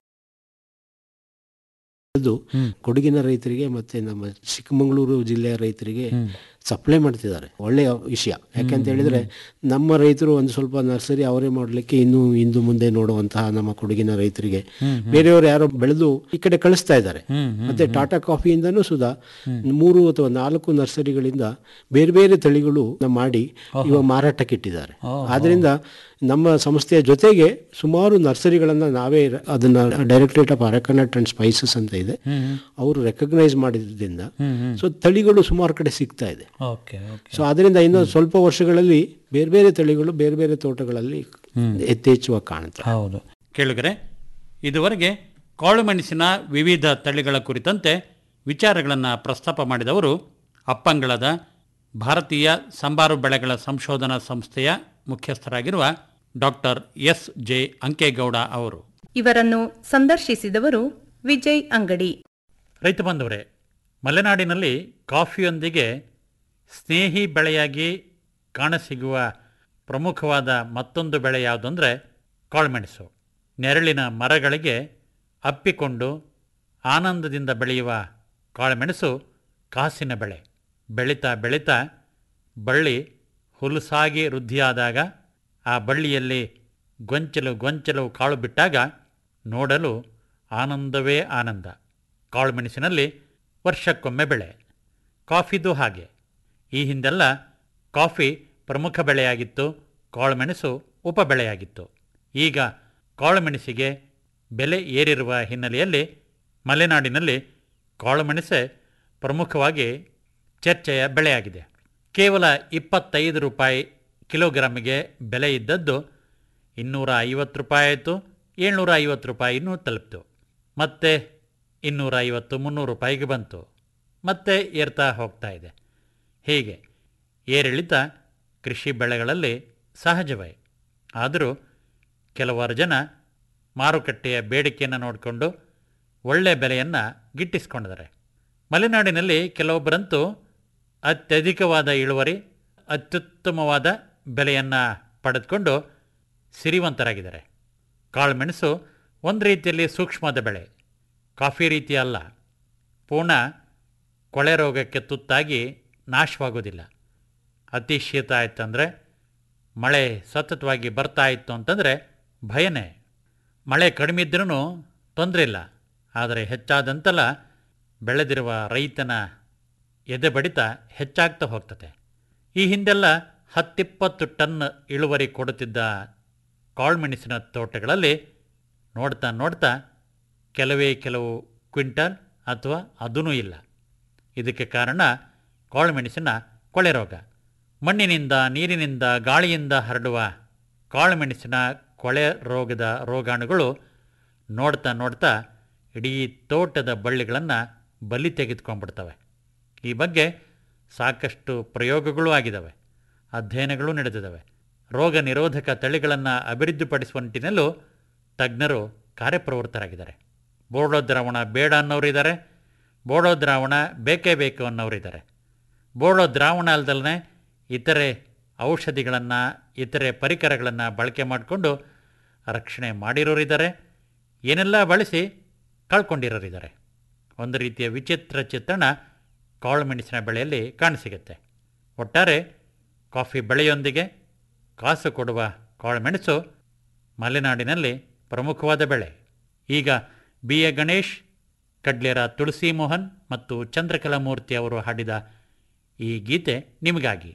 ಹ್ಮ್. ಕೊಡಗಿನ ರೈತರಿಗೆ ಮತ್ತೆ ನಮ್ಮ ಚಿಕ್ಕಮಗಳೂರು ಜಿಲ್ಲೆಯ ರೈತರಿಗೆ ಸಪ್ಲೈ ಮಾಡ್ತಿದ್ದಾರೆ ಒಳ್ಳೆಯ ವಿಷಯ ಯಾಕೆಂತ ಹೇಳಿದ್ರೆ ನಮ್ಮ ರೈತರು ಒಂದು ಸ್ವಲ್ಪ ನರ್ಸರಿ ಅವರೇ ಮಾಡ್ಲಿಕ್ಕೆ ಇನ್ನು ಇಂದು ಮುಂದೆ ನೋಡುವಂತಹ ನಮ್ಮ ಕೊಡಗಿನ ರೈತರಿಗೆ ಬೇರೆಯವರು ಯಾರೋ ಬೆಳೆದು ಈ ಕಡೆ ಕಳಿಸ್ತಾ ಇದ್ದಾರೆ ಹ್ಮ್ ಮತ್ತೆ ಟಾಟಾ ಕಾಫಿಯಿಂದನೂ ಸುಧಾ ಮೂರು ಅಥವಾ ನಾಲ್ಕು ನರ್ಸರಿಗಳಿಂದ ಬೇರೆ ಬೇರೆ ತಳಿಗಳು ಮಾಡಿ ಇವಾಗ ಮಾರಾಟಕ್ಕೆ ಇಟ್ಟಿದ್ದಾರೆ ಆದ್ರಿಂದ ನಮ್ಮ ಸಂಸ್ಥೆಯ ಜೊತೆಗೆ ಸುಮಾರು ನರ್ಸರಿಗಳನ್ನ ನಾವೇ ರ- ಅದನ್ನ directorate of arecanut and spices ಅಂತ ಇದೆ ಅವರು ರೆಕಗ್ನೈಸ್ ಮಾಡಿದ್ರಿಂದ ಸೊ ತಳಿಗಳು ಸುಮಾರು ಕಡೆ ಸಿಗ್ತಾ ಇದೆ ಓಕೆ ಓಕೆ ಸೊ ಅದರಿಂದ ಇನ್ನು ಸ್ವಲ್ಪ ವರ್ಷಗಳಲ್ಲಿ ಬೇರೆ ಬೇರೆ ತಳಿಗಳು ಬೇರೆ ಬೇರೆ ತೋಟಗಳಲ್ಲಿ ಯಥೇಚ್ಛವಾಗಿ ಕಾಣುತ್ತೆ ಹೌದು ಕೇಳಿದರೆ ಇದುವರೆಗೆ ಕಾಳುಮೆಣಸಿನ ವಿವಿಧ ತಳಿಗಳ ಕುರಿತಂತೆ ವಿಚಾರಗಳನ್ನು ಪ್ರಸ್ತಾಪ ಮಾಡಿದವರು ಅಪ್ಪಂಗಳದ ಭಾರತೀಯ ಸಂಬಾರು ಬೆಳೆಗಳ ಸಂಶೋಧನಾ ಸಂಸ್ಥೆಯ ಮುಖ್ಯಸ್ಥರಾಗಿರುವ ಡಾಕ್ಟರ್ ಎಸ್ ಜೆ ಅಂಕೇಗೌಡ ಅವರು ಇವರನ್ನು ಸಂದರ್ಶಿಸಿದವರು ವಿಜಯ್ ಅಂಗಡಿ ರೈತ ಬಂಧುವರೇ ಮಲೆನಾಡಿನಲ್ಲಿ ಕಾಫಿಯೊಂದಿಗೆ ಸ್ನೇಹಿ ಬೆಳೆಯಾಗಿ ಕಾಣಸಿಗುವ ಪ್ರಮುಖವಾದ ಮತ್ತೊಂದು ಬೆಳೆ ಯಾವುದಂದರೆ ಕಾಳುಮೆಣಸು ನೆರಳಿನ ಮರಗಳಿಗೆ ಅಪ್ಪಿಕೊಂಡು ಆನಂದದಿಂದ ಬೆಳೆಯುವ ಕಾಳುಮೆಣಸು ಕಾಸಿನ ಬೆಳೆ ಬೆಳೀತಾ ಬೆಳೀತಾ ಬಳ್ಳಿ ಹುಲಸಾಗಿ ವೃದ್ಧಿಯಾದಾಗ ಆ ಬಳ್ಳಿಯಲ್ಲಿ ಗೊಂಚಲು ಗೊಂಚಲು ಕಾಳು ಬಿಟ್ಟಾಗ ನೋಡಲು ಆನಂದವೇ ಆನಂದ ಕಾಳುಮೆಣಸಿನಲ್ಲಿ ವರ್ಷಕ್ಕೊಮ್ಮೆ ಬೆಳೆ ಕಾಫಿದು ಹಾಗೆ ಈ ಹಿಂದೆಲ್ಲ ಕಾಫಿ ಪ್ರಮುಖ ಬೆಳೆಯಾಗಿತ್ತು ಕಾಳುಮೆಣಸು ಉಪ ಬೆಳೆಯಾಗಿತ್ತು ಈಗ ಕಾಳುಮೆಣಸಿಗೆ ಬೆಲೆ ಏರಿರುವ ಹಿನ್ನೆಲೆಯಲ್ಲಿ ಮಲೆನಾಡಿನಲ್ಲಿ ಕಾಳುಮೆಣಸೆ ಪ್ರಮುಖವಾಗಿ ಚರ್ಚೆಯ ಬೆಳೆಯಾಗಿದೆ ಕೇವಲ ಇಪ್ಪತ್ತೈದು ರೂಪಾಯಿ ಕಿಲೋಗ್ರಾಮಿಗೆ ಬೆಲೆ ಇದ್ದದ್ದು ಇನ್ನೂರ ಐವತ್ತು ರೂಪಾಯಿ ಆಯಿತು ಏಳ್ನೂರ ಐವತ್ತು ರೂಪಾಯಿ ಇನ್ನೂ ತಲುಪಿತು ಮತ್ತೆ ಇನ್ನೂರ ಐವತ್ತು ಮುನ್ನೂರು ರೂಪಾಯಿಗೆ ಬಂತು ಮತ್ತೆ ಏರ್ತಾ ಹೋಗ್ತಾ ಇದೆ ಹೀಗೆ ಏರಿಳಿತ ಕೃಷಿ ಬೆಳೆಗಳಲ್ಲಿ ಸಹಜವೇ ಆದರೂ ಕೆಲವಾರು ಜನ ಮಾರುಕಟ್ಟೆಯ ಬೇಡಿಕೆಯನ್ನು ನೋಡಿಕೊಂಡು ಒಳ್ಳೆಯ ಬೆಲೆಯನ್ನು ಗಿಟ್ಟಿಸ್ಕೊಂಡಿದ್ದಾರೆ ಮಲೆನಾಡಿನಲ್ಲಿ ಕೆಲವೊಬ್ಬರಂತೂ ಅತ್ಯಧಿಕವಾದ ಇಳುವರಿ ಅತ್ಯುತ್ತಮವಾದ ಬೆಲೆಯನ್ನು ಪಡೆದುಕೊಂಡು ಸಿರಿವಂತರಾಗಿದ್ದಾರೆ ಕಾಳುಮೆಣಸು ಒಂದು ರೀತಿಯಲ್ಲಿ ಸೂಕ್ಷ್ಮದ ಬೆಳೆ ಕಾಫಿ ರೀತಿ ಅಲ್ಲ ಪೂರ್ಣ ಕೊಳೆ ರೋಗಕ್ಕೆ ತುತ್ತಾಗಿ ನಾಶವಾಗೋದಿಲ್ಲ ಅತಿ ಶೀತ ಆಯ್ತಂದರೆ ಮಳೆ ಸತತವಾಗಿ ಬರ್ತಾ ಇತ್ತು ಅಂತಂದರೆ ಭಯನೇ ಮಳೆ ಕಡಿಮೆ ಇದ್ರೂ ತೊಂದರೆ ಇಲ್ಲ ಆದರೆ ಹೆಚ್ಚಾದಂತೆಲ್ಲ ಬೆಳೆದಿರುವ ರೈತನ ಎದೆ ಬಡಿತ ಹೆಚ್ಚಾಗ್ತಾ ಹೋಗ್ತದೆ ಈ ಹಿಂದೆಲ್ಲ ಹತ್ತಿಪ್ಪತ್ತು ಟನ್ ಇಳುವರಿ ಕೊಡುತ್ತಿದ್ದ ಕಾಳುಮೆಣಸಿನ ತೋಟಗಳಲ್ಲಿ ನೋಡ್ತಾ ನೋಡ್ತಾ ಕೆಲವೇ ಕೆಲವು ಕ್ವಿಂಟಲ್ ಅಥವಾ ಅದೂ ಇಲ್ಲ ಇದಕ್ಕೆ ಕಾರಣ ಕಾಳುಮೆಣಸಿನ ಕೊಳೆ ರೋಗ ಮಣ್ಣಿನಿಂದ ನೀರಿನಿಂದ ಗಾಳಿಯಿಂದ ಹರಡುವ ಕಾಳುಮೆಣಸಿನ ಕೊಳೆ ರೋಗದ ರೋಗಾಣುಗಳು ನೋಡ್ತಾ ನೋಡ್ತಾ ಇಡೀ ತೋಟದ ಬಳ್ಳಿಗಳನ್ನು ಬಲಿ ತೆಗೆದುಕೊಂಡ್ಬಿಡ್ತವೆ ಈ ಬಗ್ಗೆ ಸಾಕಷ್ಟು ಪ್ರಯೋಗಗಳೂ ಆಗಿದ್ದಾವೆ ಅಧ್ಯಯನಗಳು ನಡೆದಿದ್ದಾವೆ ರೋಗ ನಿರೋಧಕ ತಳಿಗಳನ್ನು ಅಭಿವೃದ್ಧಿಪಡಿಸುವ ನಿಟ್ಟಿನಲ್ಲೂ ತಜ್ಞರು ಕಾರ್ಯಪ್ರವೃತ್ತರಾಗಿದ್ದಾರೆ ಬೋರ್ಡೋ ದ್ರಾವಣ ಬೇಡ ಅನ್ನೋರಿದ್ದಾರೆ ಬೋಡೋ ದ್ರಾವಣ ಬೇಕೇ ಬೇಕು ಅನ್ನೋರಿದ್ದಾರೆ ಬೋಡೋ ದ್ರಾವಣ ಅಲ್ದಲ್ಲೇ ಇತರೆ ಔಷಧಿಗಳನ್ನು ಇತರೆ ಪರಿಕರಗಳನ್ನು ಬಳಕೆ ಮಾಡಿಕೊಂಡು ರಕ್ಷಣೆ ಮಾಡಿರೋರಿದ್ದಾರೆ ಏನೆಲ್ಲ ಬಳಸಿ ಕಳ್ಕೊಂಡಿರೋರಿದ್ದಾರೆ ಒಂದು ರೀತಿಯ ವಿಚಿತ್ರ ಚಿತ್ರಣ ಕಾಳುಮೆಣಸಿನ ಬೆಳೆಯಲ್ಲಿ ಕಾಣಸಿಗುತ್ತೆ ಒಟ್ಟಾರೆ ಕಾಫಿ ಬೆಳೆಯೊಂದಿಗೆ ಕಾಸು ಕೊಡುವ ಕಾಳುಮೆಣಸು ಮಲೆನಾಡಿನಲ್ಲಿ ಪ್ರಮುಖವಾದ ಬೆಳೆ ಈಗ ಬಿ ಎ ಗಣೇಶ್ ಕಡ್ಲೇರ ತುಳಸಿ ಮೋಹನ್ ಮತ್ತು ಚಂದ್ರಕಲಾಮೂರ್ತಿ ಅವರು ಹಾಡಿದ ಈ ಗೀತೆ ನಿಮಗಾಗಿ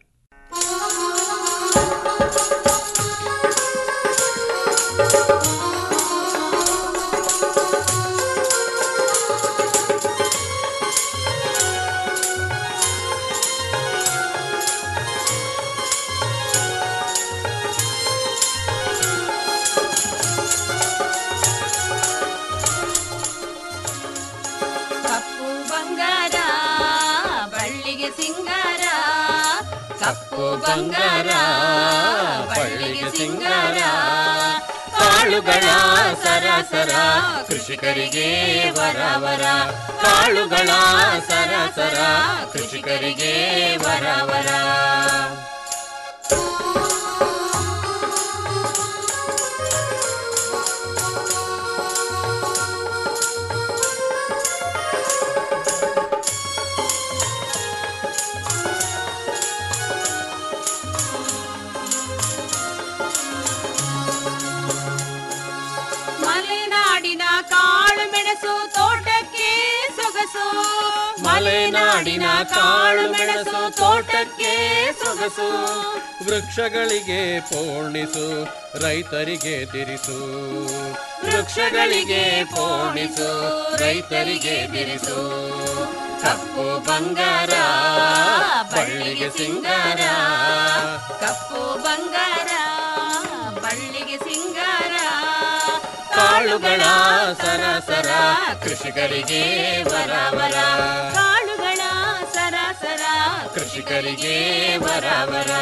ಕಪ್ಪು ಬಂಗಾರ ಬಳ್ಳಿಗೆ ಸಿಂಗಾರ ಕಪ್ಪು ಬಂಗಾರ ಬಳ್ಳಿಗೆ ಸಿಂಗಾರ ಕಾಳುಗಳ ಸರಸರ ಕೃಷಿಕರಿಗೆ ವರ ವರ ಕಾಳುಗಳ ಸರಸರ ಕೃಷಿಕರಿಗೆ ವರ ವರ ಮಲೆನಾಡಿನ ಕಾಳು ಮೆಣಸು ತೋಟಕ್ಕೆ ಸೊಗಸು ಮಲೆನಾಡಿನ ಕಾಳು ಮೆಣಸು ತೋಟಕ್ಕೆ ಸೊಗಸು ವೃಕ್ಷಗಳಿಗೆ ಪೋಣಿಸು ರೈತರಿಗೆ ತಿರಿಸು ವೃಕ್ಷಗಳಿಗೆ ಪೋಣಿಸು ರೈತರಿಗೆ ಬಿರಿಸು ಕಪ್ಪು ಬಂಗಾರ ಬಳ್ಳಿಗೆ ಸಿಂಗಾರ ಕಪ್ಪು ಬಂಗಾರ ಬಳ್ಳಿಗೆ ಸಿಂಗಾರ ಕಾಳುಗಳ ಸರಸರ ಕೃಷಿಕರಿಗೆ ವರ ವರ ಕಾಳುಗಳ ಸರಸರ ಕೃಷಿಕರಿಗೆ ವರ ವರ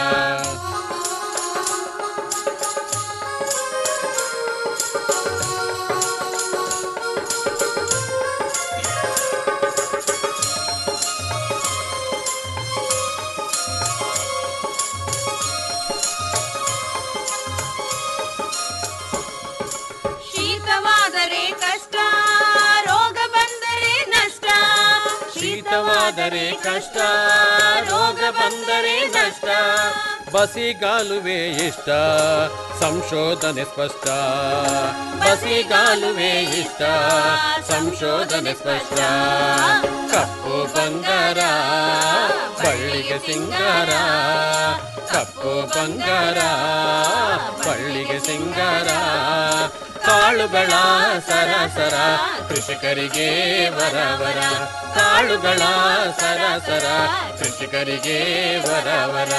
ಆದರೆ ಕಷ್ಟ ರೋಗ ಬಂದರೆ ನಷ್ಟ ಬಸಿಗಾಲುವೆ ಇಷ್ಟ ಸಂಶೋಧನೆ ಸ್ಪಷ್ಟ ಬಸಿಗಾಲುವೆ ಇಷ್ಟ ಸಂಶೋಧನೆ ಸ್ಪಷ್ಟ ಕಪ್ಪು ಬಂಗಾರ ಬಳ್ಳಿಗೆ ಸಿಂಗಾರ ಕಪ್ಪು ಬಂಗಾರ ಬಳ್ಳಿಗೆ ಸಿಂಗಾರ ಕಾಳುಗಳ ಸರಸರ ಕೃಷಿಕರಿಗೆ ವರವರ ಕಾಳುಗಳ ಸರಸರ ಕೃಷಿಕರಿಗೆ ವರವರ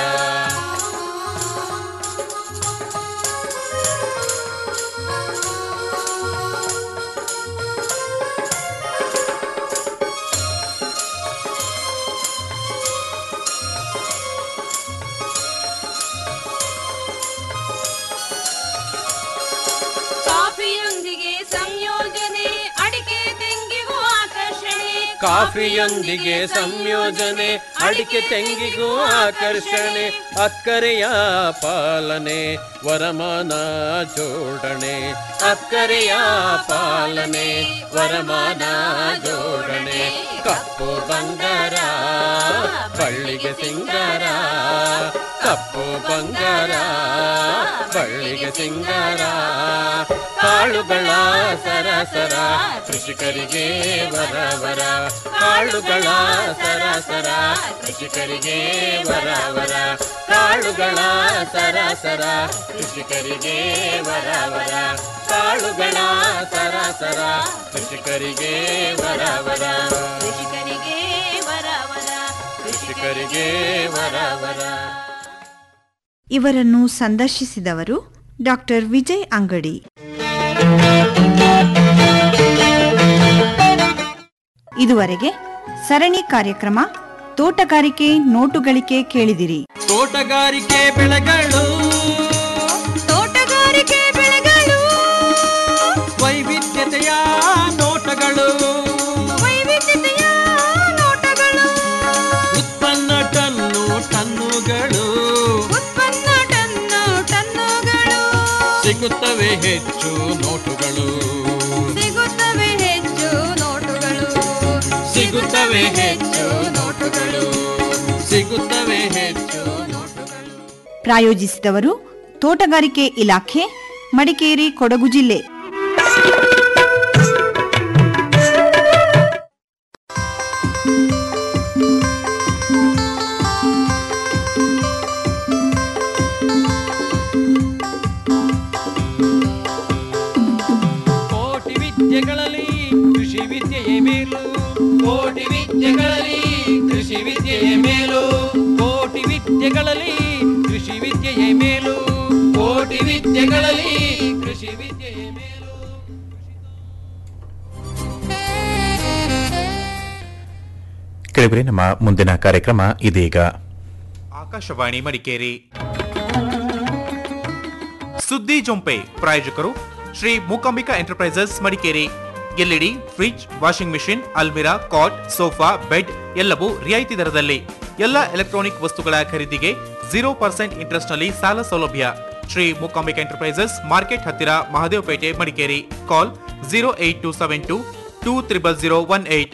ಕಾಫಿಯೊಂದಿಗೆ ಸಂಯೋಜನೆ ಅಡಿಕೆ ತೆಂಗಿಗೂ ಆಕರ್ಷಣೆ ಕಾಫಿಯೊಂದಿಗೆ ಸಂಯೋಜನೆ ಅಡಿಕೆ ತೆಂಗಿಗೂ ಆಕರ್ಷಣೆ ಅಕ್ಕರೆಯ ಪಾಲನೆ ವರಮಾನ ಜೋಡಣೆ ಅಕ್ಕರೆಯ ಪಾಲನೆ ವರಮಾನ ಜೋಡಣೆ ಕಪ್ಪು ಬಂಗಾರ ಬಳ್ಳಿಗೆ ಸಿಂಗಾರ ಕಪ್ಪು ಬಂಗಾರ ಬಳ್ಳಿಗೆ ಸಿಂಗಾರ ಕಾಳುಗಳ ಸರಸರ ಕೃಷಿಕರಿಗೆ ವರವರ ಕಾಳುಗಳ ಸರಸರ ಕೃಷಿಕರಿಗೆ ವರವರ ಕಾಳುಗಳ ಸರಸರ ಕೃಷಿಕರಿಗೆ ವರವರ ಕಾಳುಗಳ ಸರಸರ ಕೃಷಿಕರಿಗೆ ವರವರ ಕೃಷಿಕರಿಗೆ ವರವರ ಕೃಷಿಕರಿಗೆ ವರವರ ಇವರನ್ನು ಸಂದರ್ಶಿಸಿದವರು ಡಾಕ್ಟರ್ ವಿಜಯ್ ಅಂಗಡಿ ಇದುವರೆಗೆ ಸರಣಿ ಕಾರ್ಯಕ್ರಮ ತೋಟಗಾರಿಕೆ ನೋಟುಗಳಿಕೆ ಕೇಳಿದಿರಿ ತೋಟಗಾರಿಕೆ ಬೆಳೆಗಳು ತೋಟಗಾರಿಕೆ ಬೆಳೆಗಳು ವೈವಿಧ್ಯತೆಯ ನೋಟಗಳು ವೈವಿಧ್ಯತೆಯ ನೋಟಗಳು ಉತ್ಪನ್ನ ಟನ್ನು ಟನ್ನುಗಳು ಉತ್ಪನ್ನ ಟನ್ನು ಟನ್ನುಗಳು ಸಿಗುತ್ತವೆ ಹೆಚ್ಚು ನೋಟುಗಳು ಸಿಗುತ್ತವೆ ಹೆಚ್ಚು ನೋಟುಗಳು ಸಿಗುತ್ತವೆ ಹೆಚ್ಚು ನೋಟುಗಳು ಸಿಗುತ್ತವೆ ಹೆಚ್ಚು ನೋಟುಗಳು ಪ್ರಾಯೋಜಿಸಿದವರು ತೋಟಗಾರಿಕೆ ಇಲಾಖೆ ಮಡಿಕೇರಿ ಕೊಡಗು ಜಿಲ್ಲೆ ಕೋಟಿ ವಿದ್ಯೆಗಳಲ್ಲಿ ಕೃಷಿ ವಿದ್ಯೆಯೇ ಮೇಲು ಕೋಟಿ ವಿದ್ಯೆಗಳಲ್ಲಿ ಕೃಷಿ ವಿದ್ಯೆಯೇ ಮೇಲು ಕೋಟಿ ವಿದ್ಯೆಗಳಲ್ಲಿ ಕೃಷಿ ವಿದ್ಯೆಯೇ ಮೇಲು ಕೋಟಿ ವಿದ್ಯೆಗಳಲ್ಲಿ ಕೃಷಿ ವಿದ್ಯೆಯೇ ಮೇಲು ಕೇಳಿಬ್ರಿ ನಮ್ಮ ಮುಂದಿನ ಕಾರ್ಯಕ್ರಮ ಇದೀಗ ಆಕಾಶವಾಣಿ ಮಡಿಕೇರಿ ಸುದ್ದಿ ಜೊಂಪೆ ಪ್ರಾಯೋಜಕರು Shri Mookambika enterprises Madikeri LED fridge washing machine ಅಲ್ಮಿರಾ ಕಾಟ್ ಸೋಫಾ ಬೆಡ್ ಎಲ್ಲವೂ ರಿಯಾಯಿತಿ ದರದಲ್ಲಿ ಎಲ್ಲ ಎಲೆಕ್ಟ್ರಾನಿಕ್ ವಸ್ತುಗಳ ಖರೀದಿಗೆ ಜೀರೋ ಪರ್ಸೆಂಟ್ ಇಂಟ್ರೆಸ್ಟ್ ನಲ್ಲಿ ಸಾಲ ಸೌಲಭ್ಯ ಶ್ರೀ ಮೂಕಾಂಬಿಕಾ ಎಂಟರ್ಪ್ರೈಸಸ್ ಮಾರ್ಕೆಟ್ ಹತ್ತಿರ Mahadevpet Madikeri call zero eight two seven two two triple zero one eight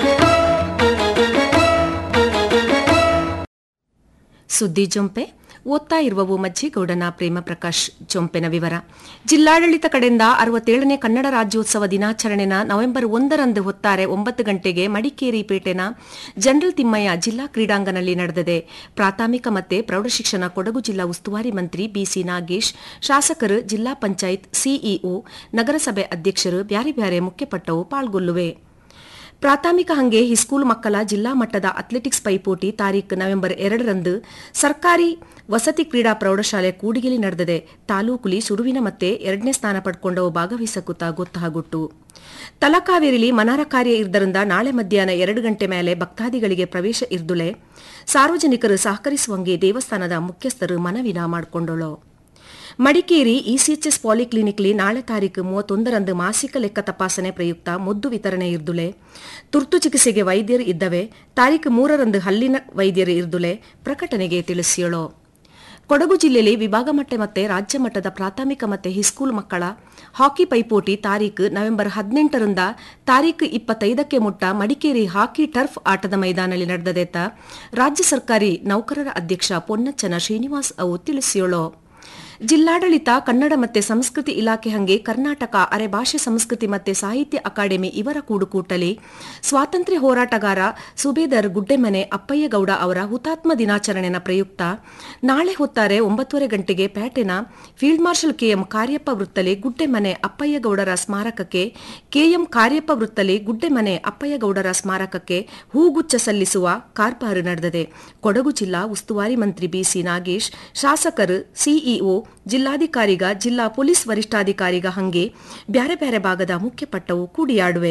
ಸುದ್ದಿ ಜೊಂಪೆ ಓದ್ತಾ ಇರುವವು ಮಜ್ಜಿಗೌಡನ ಪ್ರೇಮ ಪ್ರಕಾಶ್ ಜೊಂಪೆನ ವಿವರ ಜಿಲ್ಲಾಡಳಿತ ಕಡೆಯಿಂದ ಅರವತ್ತೇಳನೇ ಕನ್ನಡ ರಾಜ್ಯೋತ್ಸವ ದಿನಾಚರಣೆನ ನವೆಂಬರ್ ಒಂದರಂದು ಹೊತ್ತಾರೆ ಒಂಬತ್ತು ಗಂಟೆಗೆ ಮಡಿಕೇರಿ ಪೇಟೆನ ಜನರಲ್ ತಿಮ್ಮಯ್ಯ ಜಿಲ್ಲಾ ಕ್ರೀಡಾಂಗಣದಲ್ಲಿ ನಡೆದಿದೆ ಪ್ರಾಥಮಿಕ ಮತ್ತೆ ಪ್ರೌಢಶಿಕ್ಷಣ ಕೊಡಗು ಜಿಲ್ಲಾ ಉಸ್ತುವಾರಿ ಮಂತ್ರಿ ಬಿಸಿ ನಾಗೇಶ್ ಶಾಸಕರು ಜಿಲ್ಲಾ ಪಂಚಾಯತ್ ಸಿಇಒ ನಗರಸಭೆ ಅಧ್ಯಕ್ಷರು ಬ್ಯಾರೆ ಬ್ಯಾರೆ ಮುಖ್ಯಪಟ್ಟವು ಪಾಲ್ಗೊಳ್ಳುವೆ ಪ್ರಾಥಮಿಕ ಹಂಗೆ ಹಿಸ್ಕೂಲ್ ಮಕ್ಕಳ ಜಿಲ್ಲಾ ಮಟ್ಟದ ಅಥ್ಲೆಟಿಕ್ಸ್ ಪೈಪೋಟಿ ತಾರೀಖು ನವೆಂಬರ್ ಎರಡರಂದು ಸರ್ಕಾರಿ ವಸತಿ ಕ್ರೀಡಾ ಪ್ರೌಢಶಾಲೆ ಕೂಡಿಗೆಲಿ ನಡೆದಿದೆ ತಾಲೂಕುಲಿ ಸುಡುವಿನ ಮತ್ತೆ ಎರಡನೇ ಸ್ಥಾನ ಪಡ್ಕೊಂಡವು ಭಾಗವಹಿಸಕುತ್ತ ಗೊತ್ತಾಗುಟ್ಟು ತಲಕಾವೇರಿಲಿ ಮನಾರ ಕಾರ್ಯ ಇದ್ದರಿಂದ ನಾಳೆ ಮಧ್ಯಾಹ್ನ ಎರಡು ಗಂಟೆ ಮೇಲೆ ಭಕ್ತಾದಿಗಳಿಗೆ ಪ್ರವೇಶ ಇರ್ದುಲೆ ಸಾರ್ವಜನಿಕರು ಸಹಕರಿಸುವಂಗೆ ದೇವಸ್ಥಾನದ ಮುಖ್ಯಸ್ಥರು ಮನವಿನ ಮಾಡಿಕೊಂಡಳು ಮಡಿಕೇರಿ ಇಸಿಎಚ್ಎಸ್ ಪಾಲಿಕ್ಲಿನಿಕ್ಲಿ ನಾಳೆ ತಾರೀಕು ಮೂವತ್ತೊಂದರಂದು ಮಾಸಿಕ ಲೆಕ್ಕ ತಪಾಸಣೆ ಪ್ರಯುಕ್ತ ಮುದ್ದು ವಿತರಣೆ ಇರ್ದುಲೆ ತುರ್ತು ಚಿಕಿತ್ಸೆಗೆ ವೈದ್ಯರು ಇದ್ದವೆ ತಾರೀಕು ಮೂರರಂದು ಹಲ್ಲಿನ ವೈದ್ಯರು ಇರ್ದುಲೆ ಪ್ರಕಟಣೆಗೆ ತಿಳಿಸಿಯಳು ಕೊಡಗು ಜಿಲ್ಲೆಯಲ್ಲಿ ವಿಭಾಗ ಮಟ್ಟ ಮತ್ತೆ ರಾಜ್ಯ ಮಟ್ಟದ ಪ್ರಾಥಮಿಕ ಮತ್ತೆ ಹಿಸ್ಕೂಲ್ ಮಕ್ಕಳ ಹಾಕಿ ಪೈಪೋಟಿ ತಾರೀಕು ನವೆಂಬರ್ ಹದಿನೆಂಟರಿಂದ ತಾರೀಕು ಇಪ್ಪತ್ತೈದಕ್ಕೆ ಮುಟ್ಟ ಮಡಿಕೇರಿ ಹಾಕಿ ಟರ್ಫ್ ಆಟದ ಮೈದಾನದಲ್ಲಿ ನಡೆದದೆತ್ತ ರಾಜ್ಯ ಸರ್ಕಾರಿ ನೌಕರರ ಅಧ್ಯಕ್ಷ ಪೊನ್ನಚ್ಚನ ಶ್ರೀನಿವಾಸ್ ಅವು ತಿಳಿಸಿಯೋಳು ಜಿಲ್ಲಾಡಳಿತ ಕನ್ನಡ ಮತ್ತೆ ಸಂಸ್ಕೃತಿ ಇಲಾಖೆ ಹಂಗೆ ಕರ್ನಾಟಕ ಅರೆ ಭಾಷೆ ಸಂಸ್ಕೃತಿ ಮತ್ತೆ ಸಾಹಿತ್ಯ ಅಕಾಡೆಮಿ ಇವರ ಕೂಡುಕೂಟಲಿ ಸ್ವಾತಂತ್ರ್ಯ ಹೋರಾಟಗಾರ ಸುಬೇದರ್ ಗುಡ್ಡೆಮನೆ ಅಪ್ಪಯ್ಯಗೌಡ ಅವರ ಹುತಾತ್ಮ ದಿನಾಚರಣೆನ ಪ್ರಯುಕ್ತ ನಾಳೆ ಹೊತ್ತಾರೆ ಒಂಬತ್ತುವರೆ ಗಂಟೆಗೆ ಪೇಟೆನ ಫೀಲ್ಡ್ ಮಾರ್ಷಲ್ ಕೆಎಂ ಕಾರ್ಯಪ್ಪ ವೃತ್ತಲಿ ಗುಡ್ಡೆಮನೆ ಅಪ್ಪಯ್ಯಗೌಡರ ಸ್ಮಾರಕಕ್ಕೆ ಕೆಎಂ ಕಾರ್ಯಪ್ಪ ವೃತ್ತಲಿ ಗುಡ್ಡೆಮನೆ ಅಪ್ಪಯ್ಯಗೌಡರ ಸ್ಮಾರಕಕ್ಕೆ ಹೂಗುಚ್ಛ ಸಲ್ಲಿಸುವ ಕಾರ್ಬಾರು ನಡೆದಿದೆ ಕೊಡಗು ಜಿಲ್ಲಾ ಉಸ್ತುವಾರಿ ಮಂತ್ರಿ ಬಿಸಿ ನಾಗೇಶ್ ಶಾಸಕರು ಸಿಇಒ ಜಿಲ್ಲಾಧಿಕಾರಿಗ ಜಿಲ್ಲಾ ಪೊಲೀಸ್ ವರಿಷ್ಠಾಧಿಕಾರಿಗ ಹಂಗೆ ಬ್ಯಾರೆ ಬ್ಯಾರೆ ಭಾಗದ ಮುಖ್ಯಪಟ್ಟವು ಕೂಡಿಯಾಡುವೆ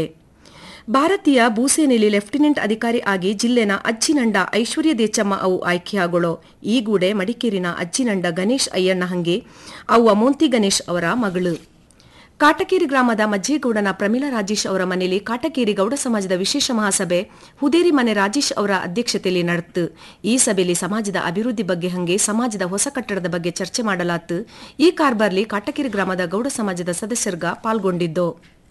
ಭಾರತೀಯ ಭೂಸೇನೆಯಲ್ಲಿ ಲೆಫ್ಟಿನೆಂಟ್ ಅಧಿಕಾರಿ ಆಗಿ ಜಿಲ್ಲೆನ ಅಜ್ಜಿನಂಡ ಐಶ್ವರ್ಯ ದೇಚಮ್ಮ ಅವು ಆಯ್ಕೆಯಾಗೋಳು ಈ ಗೂಡೆ ಮಡಿಕೇರಿನ ಅಜ್ಜಿನಂಡ ಗಣೇಶ್ ಅಯ್ಯಣ್ಣ ಹಂಗೆ ಅವ್ವ ಮೋಂತಿ ಗಣೇಶ್ ಅವರ ಮಗಳು ಕಾಟಕೇರಿ ಗ್ರಾಮದ ಮಜ್ಜೇಗೌಡನ ಪ್ರಮೀಳಾ ರಾಜೇಶ್ ಅವರ ಮನೆಯಲ್ಲಿ ಕಾಟಕೇರಿ ಗೌಡ ಸಮಾಜದ ವಿಶೇಷ ಮಹಾಸಭೆ ಹುದೇರಿ ಮನೆ ರಾಜೇಶ್ ಅವರ ಅಧ್ಯಕ್ಷತೆಯಲ್ಲಿ ನಡೆತು ಈ ಸಭೆಯಲ್ಲಿ ಸಮಾಜದ ಅಭಿವೃದ್ಧಿ ಬಗ್ಗೆ ಹಂಗೆ ಸಮಾಜದ ಹೊಸ ಕಟ್ಟಡದ ಬಗ್ಗೆ ಚರ್ಚೆ ಮಾಡಲಾತು ಈ ಕಾರ್ಬಾರ್ಲಿ ಕಾಟಕೇರಿ ಗ್ರಾಮದ ಗೌಡ ಸಮಾಜದ ಸದಸ್ಯರ್ಗ ಪಾಲ್ಗೊಂಡಿದ್ದು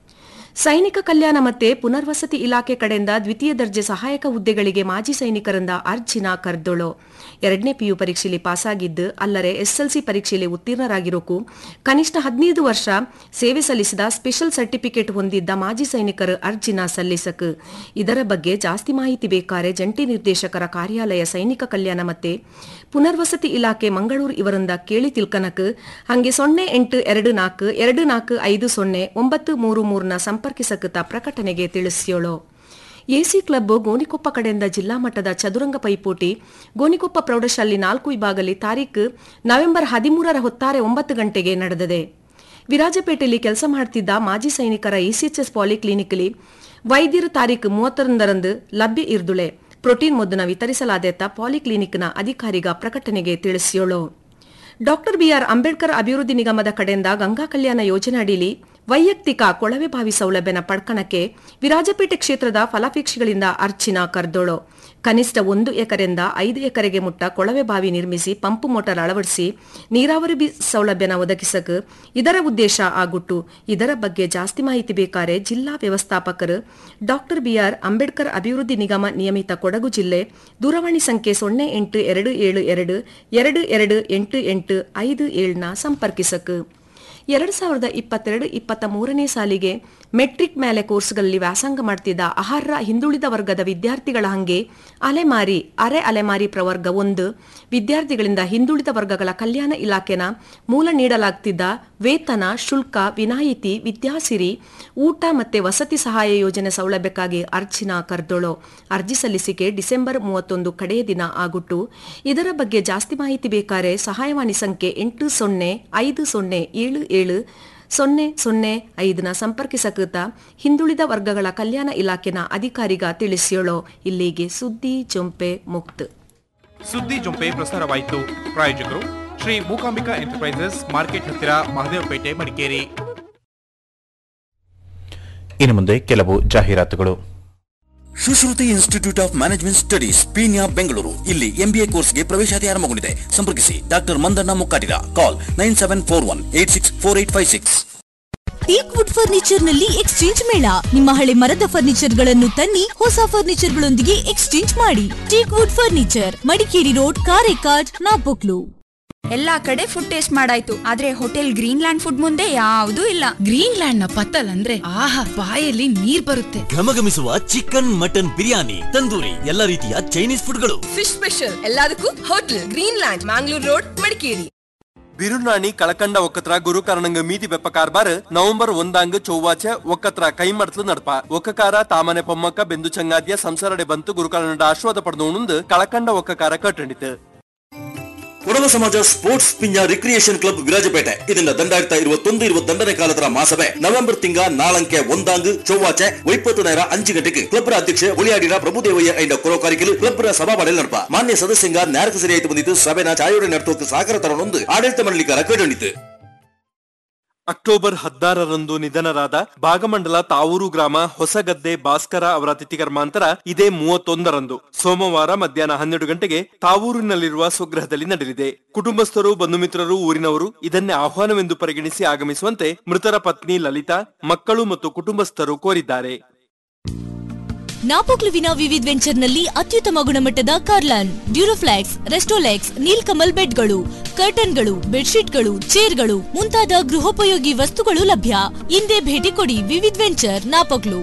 ಸೈನಿಕ ಕಲ್ಯಾಣ ಮತ್ತೆ ಪುನರ್ವಸತಿ ಇಲಾಖೆ ಕಡೆಯಿಂದ ದ್ವಿತೀಯ ದರ್ಜೆ ಸಹಾಯಕ ಹುದ್ದೆಗಳಿಗೆ ಮಾಜಿ ಸೈನಿಕರಿಂದ ಅರ್ಜಿನ ಕರೆದೊಳು ಎರಡನೇ ಪಿಯು ಪರೀಕ್ಷೆಯಲ್ಲಿ ಪಾಸಾಗಿದ್ದು ಅಲ್ಲದೆ ಎಸ್ಎಲ್ಸಿ ಪರೀಕ್ಷೆಯಲ್ಲಿ ಉತ್ತೀರ್ಣರಾಗಿರೋಕು ಕನಿಷ್ಠ ಹದಿನೈದು ವರ್ಷ ಸೇವೆ ಸಲ್ಲಿಸಿದ ಸ್ಪೆಷಲ್ ಸರ್ಟಿಫಿಕೇಟ್ ಹೊಂದಿದ್ದ ಮಾಜಿ ಸೈನಿಕರು ಅರ್ಜಿನ ಸಲ್ಲಿಸಕ್ ಇದರ ಬಗ್ಗೆ ಜಾಸ್ತಿ ಮಾಹಿತಿ ಬೇಕಾರೆ ಜಂಟಿ ನಿರ್ದೇಶಕರ ಕಾರ್ಯಾಲಯ ಸೈನಿಕ ಕಲ್ಯಾಣ ಮತ್ತೆ ಪುನರ್ವಸತಿ ಇಲಾಖೆ ಮಂಗಳೂರು ಇವರಿಂದ ಕೇಳಿ ತಿಳ್ಕನಕ್ ಹಂಗೆ ಸೊನ್ನೆ ಎಂಟು ಎರಡು ನಾಲ್ಕು ಎರಡು ನಾಲ್ಕು ಐದು ಸೊನ್ನೆ ಒಂಬತ್ತು ಮೂರು ಮೂರನ ಸಂಪರ್ಕಿಸಕತ ಪ್ರಕಟಣೆಗೆ ತಿಳಿಸ್ಯೋಳು ಎಸಿ ಕ್ಲಬ್ ಗೋಣಿಕೊಪ್ಪ ಕಡೆಯಿಂದ ಜಿಲ್ಲಾ ಮಟ್ಟದ ಚದುರಂಗ ಪೈಪೋಟಿ ಗೋಣಿಕೊಪ್ಪ ಪ್ರೌಢಶಾಲೆ ನಾಲ್ಕು ವಿಭಾಗದಲ್ಲಿ ತಾರೀಕು ನವೆಂಬರ್ ಹದಿಮೂರರ ಹೊತ್ತಾರೆ ಒಂಬತ್ತು ಗಂಟೆಗೆ ನಡೆದಿದೆ ವಿರಾಜಪೇಟೆಯಲ್ಲಿ ಕೆಲಸ ಮಾಡ್ತಿದ್ದ ಮಾಜಿ ಸೈನಿಕರ ಇಸಿಎಚ್ಎಸ್ ಪಾಲಿಕ್ಲಿನಿಕ್ಲಿ ವೈದ್ಯರು ತಾರೀಕು ಮೂವತ್ತೊಂದರಂದು ಲಭ್ಯ ಇರ್ದುಳೆ ಪ್ರೋಟೀನ್ ಮದ್ದನ್ನ ವಿತರಿಸಲಾದೆತ್ತ ಪಾಲಿಕ್ಲಿನಿಕ್ನ ಅಧಿಕಾರಿಗ ಪ್ರಕಟಣೆಗೆ ತಿಳಿಸಿಯೋಳು ಡಾಕ್ಟರ್ ಬಿಆರ್ ಅಂಬೇಡ್ಕರ್ ಅಭಿವೃದ್ಧಿ ನಿಗಮದ ಕಡೆಯಿಂದ ಗಂಗಾ ಕಲ್ಯಾಣ ಯೋಜನೆ ಅಡಿಯಲ್ಲಿ ವೈಯಕ್ತಿಕ ಕೊಳವೆ ಬಾವಿ ಸೌಲಭ್ಯನ ಪಡ್ಕಣಕ್ಕೆ ವಿರಾಜಪೇಟೆ ಕ್ಷೇತ್ರದ ಫಲಾಪೇಕ್ಷಿಗಳಿಂದ ಅರ್ಚಿನ ಕರ್ದೋಳು ಕನಿಷ್ಠ ಒಂದು ಎಕರೆಯಿಂದ ಐದು ಎಕರೆಗೆ ಮುಟ್ಟ ಕೊಳವೆ ಬಾವಿ ನಿರ್ಮಿಸಿ ಪಂಪು ಮೋಟಾರ್ ಅಳವಡಿಸಿ ನೀರಾವರಿ ಬಿ- ಸೌಲಭ್ಯನ ಒದಗಿಸಕ್ ಇದರ ಉದ್ದೇಶ ಆಗುಟ್ಟು ಇದರ ಬಗ್ಗೆ ಜಾಸ್ತಿ ಮಾಹಿತಿ ಬೇಕಾರೆ ಜಿಲ್ಲಾ ವ್ಯವಸ್ಥಾಪಕರು ಡಾಕ್ಟರ್ ಬಿಆರ್ ಅಂಬೇಡ್ಕರ್ ಅಭಿವೃದ್ಧಿ ನಿಗಮ ನಿಯಮಿತ ಕೊಡಗು ಜಿಲ್ಲೆ ದೂರವಾಣಿ ಸಂಖ್ಯೆ ಸೊನ್ನೆ ಎಂಟು ಎರಡು ಏಳು ಎರಡು ಎರಡು ಎರಡು ಎಂಟು ಎಂಟು ಐದು ಏಳನ್ನ ಸಂಪರ್ಕಿಸಕ್ ಎರಡು ಸಾವಿರದ ಇಪ್ಪತ್ತೆರಡು ಇಪ್ಪತ್ತ ಮೂರನೇ ಸಾಲಿಗೆ ಮೆಟ್ರಿಕ್ ಮೇಲೆ ಕೋರ್ಸ್ಗಳಲ್ಲಿ ವ್ಯಾಸಂಗ ಮಾಡ್ತಿದ್ದ ಅರ್ಹ ಹಿಂದುಳಿದ ವರ್ಗದ ವಿದ್ಯಾರ್ಥಿಗಳ ಹಂಗೆ ಅಲೆಮಾರಿ ಅರೆ ಅಲೆಮಾರಿ ಪ್ರವರ್ಗ ಒಂದು ವಿದ್ಯಾರ್ಥಿಗಳಿಂದ ಹಿಂದುಳಿದ ವರ್ಗಗಳ ಕಲ್ಯಾಣ ಇಲಾಖೆನ ಮೂಲ ನೀಡಲಾಗ್ತಿದ್ದ ವೇತನ ಶುಲ್ಕ ವಿನಾಯಿತಿ ವಿದ್ಯಾಸಿರಿ ಊಟ ಮತ್ತೆ ವಸತಿ ಸಹಾಯ ಯೋಜನೆ ಸೌಲಭ್ಯಕ್ಕಾಗಿ ಅರ್ಜಿನ ಕರೆದೋಳು ಅರ್ಜಿ ಸಲ್ಲಿಸಿಕೆ ಡಿಸೆಂಬರ್ ಮೂವತ್ತೊಂದು ಕಡೆಯ ದಿನ ಆಗುಟ್ಟು ಇದರ ಬಗ್ಗೆ ಜಾಸ್ತಿ ಮಾಹಿತಿ ಬೇಕಾರೆ ಸಹಾಯವಾಣಿ ಸಂಖ್ಯೆ ಎಂಟು ಸೊನ್ನೆ ಐದು ಸೊನ್ನೆ ಏಳು ಏಳು ಸೊನ್ನೆ ಸೊನ್ನೆ ಐದನ ಸಂಪರ್ಕಿಸಕೃತ ಹಿಂದುಳಿದ ವರ್ಗಗಳ ಕಲ್ಯಾಣ ಇಲಾಖೆನ ಅಧಿಕಾರಿಗ ತಿಳಿಸಿಯೋಳು ಇಲ್ಲಿಗೆ ಸುದ್ದಿ ಜೊಂಪೆ ಮುಕ್ತ ಸುದ್ದಿ ಜೊಂಪೆ ಪ್ರಸಾರವಾಯಿತು ಪ್ರಾಯೋಜಕರು ಶ್ರೀ ಮೂಕಾಂಬಿಕಾ ಎಂಟರ್ಪ್ರೈಸಸ್ ಮಾರ್ಕೆಟ್ ಹತ್ತಿರ ಮಹದೇವಪೇಟೆ ಮಡಿಕೇರಿ ಇನ್ನು ಮುಂದೆ ಕೆಲವು ಜಾಹೀರಾತುಗಳು Sushruti institute of management studies Peenya Bengaluru ಇಲ್ಲಿ ಎಂಬಿಎ ಕೋರ್ಸ್ಗೆ ಪ್ರವೇಶಾತಿ ಆರಂಭಗೊಂಡಿದೆ ಸಂಪರ್ಕಿಸಿ doctor Mandanna Mukkatira call nine seven four one eight six four eight five six teak wood furniture ನಲ್ಲಿ ಎಕ್ಸ್ಚೇಂಜ್ ಮೇಳ ನಿಮ್ಮ ಹಳೆ ಮರದ ಫರ್ನಿಚರ್ ಗಳನ್ನು ತನ್ನಿ ಹೊಸ ಫರ್ನಿಚರ್ ಗಳೊಂದಿಗೆ ಎಕ್ಸ್ಚೇಂಜ್ ಮಾಡಿ teak wood furniture Madikeri road Karekad Napoklu ಎಲ್ಲಾ ಕಡೆ ಫುಡ್ ಟೇಸ್ಟ್ ಮಾಡಾಯ್ತು ಆದ್ರೆ ಹೋಟೆಲ್ ಗ್ರೀನ್ ಲ್ಯಾಂಡ್ ಫುಡ್ ಮುಂದೆ ಯಾವ್ದೂ ಇಲ್ಲ ಗ್ರೀನ್ ಲ್ಯಾಂಡ್ ನ ಪತ್ತಲ್ ಅಂದ್ರೆ ಆಹಾ ಬಾಯಲ್ಲಿ ನೀರ್ ಬರುತ್ತೆ ಘಮಘಮಿಸುವ ಚಿಕನ್ ಮಟನ್ ಬಿರಿಯಾನಿ ತಂದೂರಿ ಎಲ್ಲ ರೀತಿಯ ಚೈನೀಸ್ ಫುಡ್ಗಳು ಫಿಶ್ ಸ್ಪೆಷಲ್ ಎಲ್ಲದಕ್ಕೂ hotel green land Mangalore road Madikeri ಬಿರುನಾಣಿ ಕಳಕಂಡ ಒಕ್ಕತ್ರ ಗುರುಕಾರಣಂಗ ಮೀತಿ ಬೆಪ್ಪ ಕಾರ್ಬಾರ್ ನವೆಂಬರ್ ಒಂದಾಂಗ್ ಚೊವ್ವಾಚೆ ಒಕ್ಕತ್ರ ಕೈಮಡ್ತ್ಲು ನಡ್ಪ ಒಕ್ಕಕಾರ ತಾಮನೆ ಪೊಮ್ಮಕ್ಕ ಬೆಂದು ಚಂಗಾದಿಯ ಸಂಸಾರಡೆ ಬಂತು ಗುರುಕಾರಣಂಡ ಆಶ್ವಾದ ಪಡೆದೋಣುಂದು ಕಳಕಂಡ ಒಕ್ಕಕಾರ ಕಟ್ಟಣಿತು ಕೊಡವ ಸಮಾಜ ಸ್ಪೋರ್ಟ್ಸ್ ಪಿಂಜ ರಿಕ್ರಿಯೇಷನ್ ಕ್ಲಬ್ ವಿರಾಜಪೇಟೆ ಇದರಿಂದ ದಂಡಾಗ್ತಾ ಇರುವತ್ತೊಂದು ഇരുപത്തിരണ്ടನೇ ಕಾಲದ ಮಾಸಭೆ ನವೆಂಬರ್ ತಿಂಗ ನಾಳಂಕೆ ಒಂದಾಂಗ್ ಚೊವ್ವಾಚೆ ಒಪ್ಪತ್ತು ನೇರ ಅಂಚು ಗಂಟೆಗೆ ಕ್ಲಬ್ ಅಧ್ಯಕ್ಷೆ ಒಳಿಯಾಡಿನ ಪ್ರಭುದೇವಯ್ಯ ಐಂಡ ಕೊರೋಕಾರಿಕೆಲು ಕ್ಲಬ್ ಸಭಾಪಡೆ ನಡಪ ಮಾನ್ಯ ಸದಸ್ಯಂಗ ನ್ಯಾರಕ ಸರಿಯಾಯಿತು ಬಂದಿದ್ದು ಸಭೆನ ಚಾಯೋಡೆ ನಡತೋಕ್ ಸಹಕಾರ ತರನೊಂದು ಆಡಳಿತ ಮಂಡಳಿಗಾರ ಕೇಳೊಂಡಿತು ಅಕ್ಟೋಬರ್ ಹದಿನಾರರಂದು ನಿಧನರಾದ ಭಾಗಮಂಡಲ ತಾವೂರು ಗ್ರಾಮ ಹೊಸಗದ್ದೆ ಭಾಸ್ಕರ ಅವರ ತಿಥಿ ಕರ್ಮಾಂತರ ಇದೇ ಮೂವತ್ತೊಂದರಂದು ಸೋಮವಾರ ಮಧ್ಯಾಹ್ನ ಹನ್ನೆರಡು ಗಂಟೆಗೆ ತಾವೂರಿನಲ್ಲಿರುವ ಸ್ವಗೃಹದಲ್ಲಿ ನಡೆಯಲಿದೆ ಕುಟುಂಬಸ್ಥರು ಬಂಧು ಮಿತ್ರರು ಊರಿನವರು ಇದನ್ನೇ ಆಹ್ವಾನವೆಂದು ಪರಿಗಣಿಸಿ ಆಗಮಿಸುವಂತೆ ಮೃತರ ಪತ್ನಿ ಲಲಿತಾ ಮಕ್ಕಳು ಮತ್ತು ಕುಟುಂಬಸ್ಥರು ಕೋರಿದ್ದಾರೆ ನಾಪೋಕ್ಲುವಿನ ವಿವಿಧ್ ವೆಂಚರ್ನಲ್ಲಿ ಅತ್ಯುತ್ತಮ ಗುಣಮಟ್ಟದ ಕಾರ್ಲಾನ್ ಡ್ಯೂರೋಫ್ಲಾಕ್ಸ್ ರೆಸ್ಟೋಲೆಕ್ಸ್ ನೀಲ್ಕಮಲ್ ಬೆಡ್ಗಳು ಕರ್ಟನ್ಗಳು ಬೆಡ್ಶೀಟ್ಗಳು ಚೇರ್ಗಳು ಮುಂತಾದ ಗೃಹೋಪಯೋಗಿ ವಸ್ತುಗಳು ಲಭ್ಯ ಹಿಂದೆ ಭೇಟಿ ಕೊಡಿ ವಿವಿಧ್ ವೆಂಚರ್ ನಾಪೋಕ್ಲು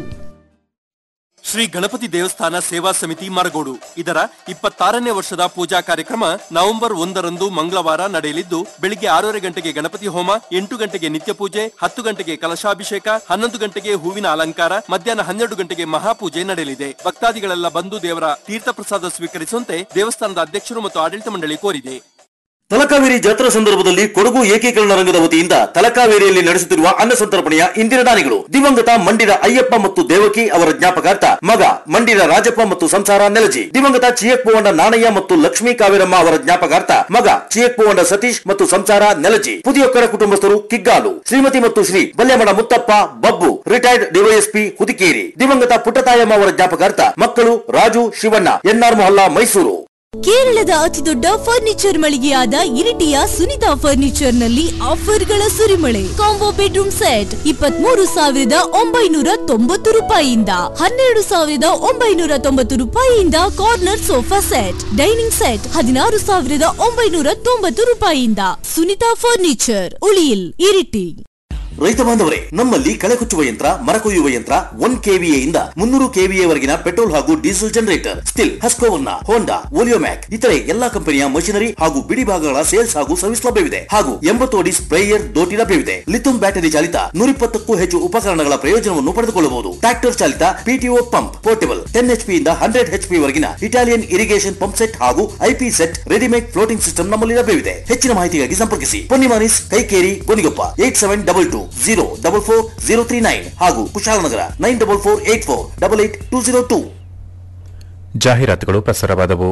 ಶ್ರೀ ಗಣಪತಿ ದೇವಸ್ಥಾನ ಸೇವಾ ಸಮಿತಿ ಮರಗೋಡು ಇದರ ಇಪ್ಪತ್ತಾರನೇ ವರ್ಷದ ಪೂಜಾ ಕಾರ್ಯಕ್ರಮ ನವೆಂಬರ್ ಒಂದರಂದು ಮಂಗಳವಾರ ನಡೆಯಲಿದ್ದು ಬೆಳಿಗ್ಗೆ ಆರೂವರೆ ಗಂಟೆಗೆ ಗಣಪತಿ ಹೋಮ ಎಂಟು ಗಂಟೆಗೆ ನಿತ್ಯ ಪೂಜೆ ಹತ್ತು ಗಂಟೆಗೆ ಕಲಶಾಭಿಷೇಕ ಹನ್ನೊಂದು ಗಂಟೆಗೆ ಹೂವಿನ ಅಲಂಕಾರ ಮಧ್ಯಾಹ್ನ ಹನ್ನೆರಡು ಗಣೆಗೆ ಮಹಾಪೂಜೆ ನಡೆಯಲಿದೆ ಭಕ್ತಾದಿಗಳೆಲ್ಲ ಬಂದು ದೇವರ ತೀರ್ಥ ಪ್ರಸಾದ ಸ್ವೀಕರಿಸುವಂತೆ ದೇವಸ್ಥಾನದ ಅಧ್ಯಕ್ಷರು ಮತ್ತು ಆಡಳಿತ ಮಂಡಳಿ ಕೋರಿದೆ ತಲಕಾವೇರಿ ಜಾತ್ರಾ ಸಂದರ್ಭದಲ್ಲಿ ಕೊಡಗು ಏಕೀಕರಣ ರಂಗದ ವತಿಯಿಂದ ತಲಕಾವೇರಿಯಲ್ಲಿ ನಡೆಸುತ್ತಿರುವ ಅನ್ನ ಸಂತರ್ಪಣೆಯ ಇಂದಿನ ದಾನಿಗಳು ದಿವಂಗತ ಮಂಡಿರ ಅಯ್ಯಪ್ಪ ಮತ್ತು ದೇವಕಿ ಅವರ ಜ್ಞಾಪಕಾರ್ಥ ಮಗ ಮಂಡಿರ ರಾಜಪ್ಪ ಮತ್ತು ಸಂಸಾರ ನೆಲಜಿ ದಿವಂಗತ ಚಿಯಕ್ಪುವಂಡ ನಾಣಯ್ಯ ಮತ್ತು ಲಕ್ಷ್ಮೀ ಕಾವೇರಮ್ಮ ಅವರ ಜ್ಞಾಪಕಾರ್ಥ ಮಗ ಚಿಯಕ್ಪುವಂಡ ಸತೀಶ್ ಮತ್ತು ಸಂಸಾರ ನೆಲಜಿ ಪುದಿಯೊಕ್ಕರ ಕುಟುಂಬಸ್ಥರು ಕಿಗ್ಗಾಲು ಶ್ರೀಮತಿ ಮತ್ತು ಶ್ರೀ ಬಲ್ಯಮಣ ಮುತ್ತಪ್ಪ ಬಬ್ಬು ರಿಟೈರ್ಡ್ ಡಿವೈಎಸ್ಪಿ ಹುದಿಕೇರಿ ದಿವಂಗತ ಪುಟ್ಟತಾಯಮ್ಮ ಅವರ ಜ್ಞಾಪಕಾರ್ಥ ಮಕ್ಕಳು ರಾಜು ಶಿವಣ್ಣ ಎನ್ಆರ್ ಮೊಹಲ್ಲಾ ಮೈಸೂರು ಕೇರಳದ ಅತಿದೊಡ್ಡ ಫರ್ನಿಚರ್ ಮಳಿಗೆಯಾದ ಇರಿಟಿಯ ಸುನಿತಾ ಫರ್ನಿಚರ್ ನಲ್ಲಿ ಆಫರ್ಗಳ ಸುರಿಮಳೆ ಕಾಂಬೋ ಬೆಡ್ರೂಮ್ ಸೆಟ್ ಇಪ್ಪತ್ಮೂರು ಸಾವಿರದ ಒಂಬೈನೂರ ತೊಂಬತ್ತು ರೂಪಾಯಿಯಿಂದ ಹನ್ನೆರಡು ಸಾವಿರದ ಒಂಬೈನೂರ ತೊಂಬತ್ತು ರೂಪಾಯಿಯಿಂದ corner sofa set dining set ಹದಿನಾರು ಸಾವಿರದ ಒಂಬೈನೂರ ತೊಂಬತ್ತು ರೂಪಾಯಿಯಿಂದ ಸುನಿತಾ ಫರ್ನಿಚರ್ ಉಳಿಯಿಲ್ ಇರಿಟಿ ರೈತ ಬಾಂಧವರೇ ನಮ್ಮಲ್ಲಿ ಕಳೆ ಕುಚ್ಚುವ ಯಂತ್ರ ಮರ ಕೊಯ್ಯುವ ಯಂತ್ರ ಒನ್ ಕೆವಿಎ ಇಂದ ಮುನ್ನೂರು ಕೆವಿಎ ವರೆಗಿನ ಪೆಟ್ರೋಲ್ ಹಾಗೂ diesel generator Stihl Husqvarna Honda Oleomac ಇತರೆ ಎಲ್ಲಾ ಕಂಪನಿಯ ಮಷಿನರಿ ಹಾಗೂ ಬಿಡಿ ಭಾಗಗಳ ಸೇಲ್ಸ್ ಹಾಗೂ ಸರ್ವಿಸ್ ಲಭ್ಯವಿದೆ ಹಾಗೂ ಎಂಬತ್ತು ಅಡಿ ಸ್ಪ್ರೇಯರ್ ದೋಟಿ ಲಭ್ಯವಿದೆ ಲಿಥಿಯಂ ಬ್ಯಾಟರಿ ಚಾಲಿತ ನೂರಿಪ್ಪತ್ತಕ್ಕೂ ಹೆಚ್ಚು ಉಪಕರಣಗಳ ಪ್ರಯೋಜನವನ್ನು ಪಡೆದುಕೊಳ್ಳಬಹುದು ಟ್ರಾಕ್ಟರ್ ಚಾಲಿತ PTO pump portable ten H P ಇಂದ ಹಂಡ್ರೆಡ್ ಎಚ್ ಪಿ ವರೆಗಿನ ಇಟಾಲಿಯನ್ ಇರಿಗೇಷನ್ ಪಂಪ್ ಸೆಟ್ ಹಾಗೂ IP set readymade floating system ನಮ್ಮಲ್ಲಿ ಲಭ್ಯವಿದೆ ಹೆಚ್ಚಿನ ಮಾಹಿತಿಗಾಗಿ ಸಂಪರ್ಕಿಸಿ ಪೊನ್ನಿಮಾನಿಸ್ Kaikeri Gonikoppa eight seven double two zero double four zero three nine ಹಾಗೂ Kushalnagar nine double four eight four double eight two zero two ಜಾಹೀರಾತುಗಳು ಪ್ರಸಾರವಾದವು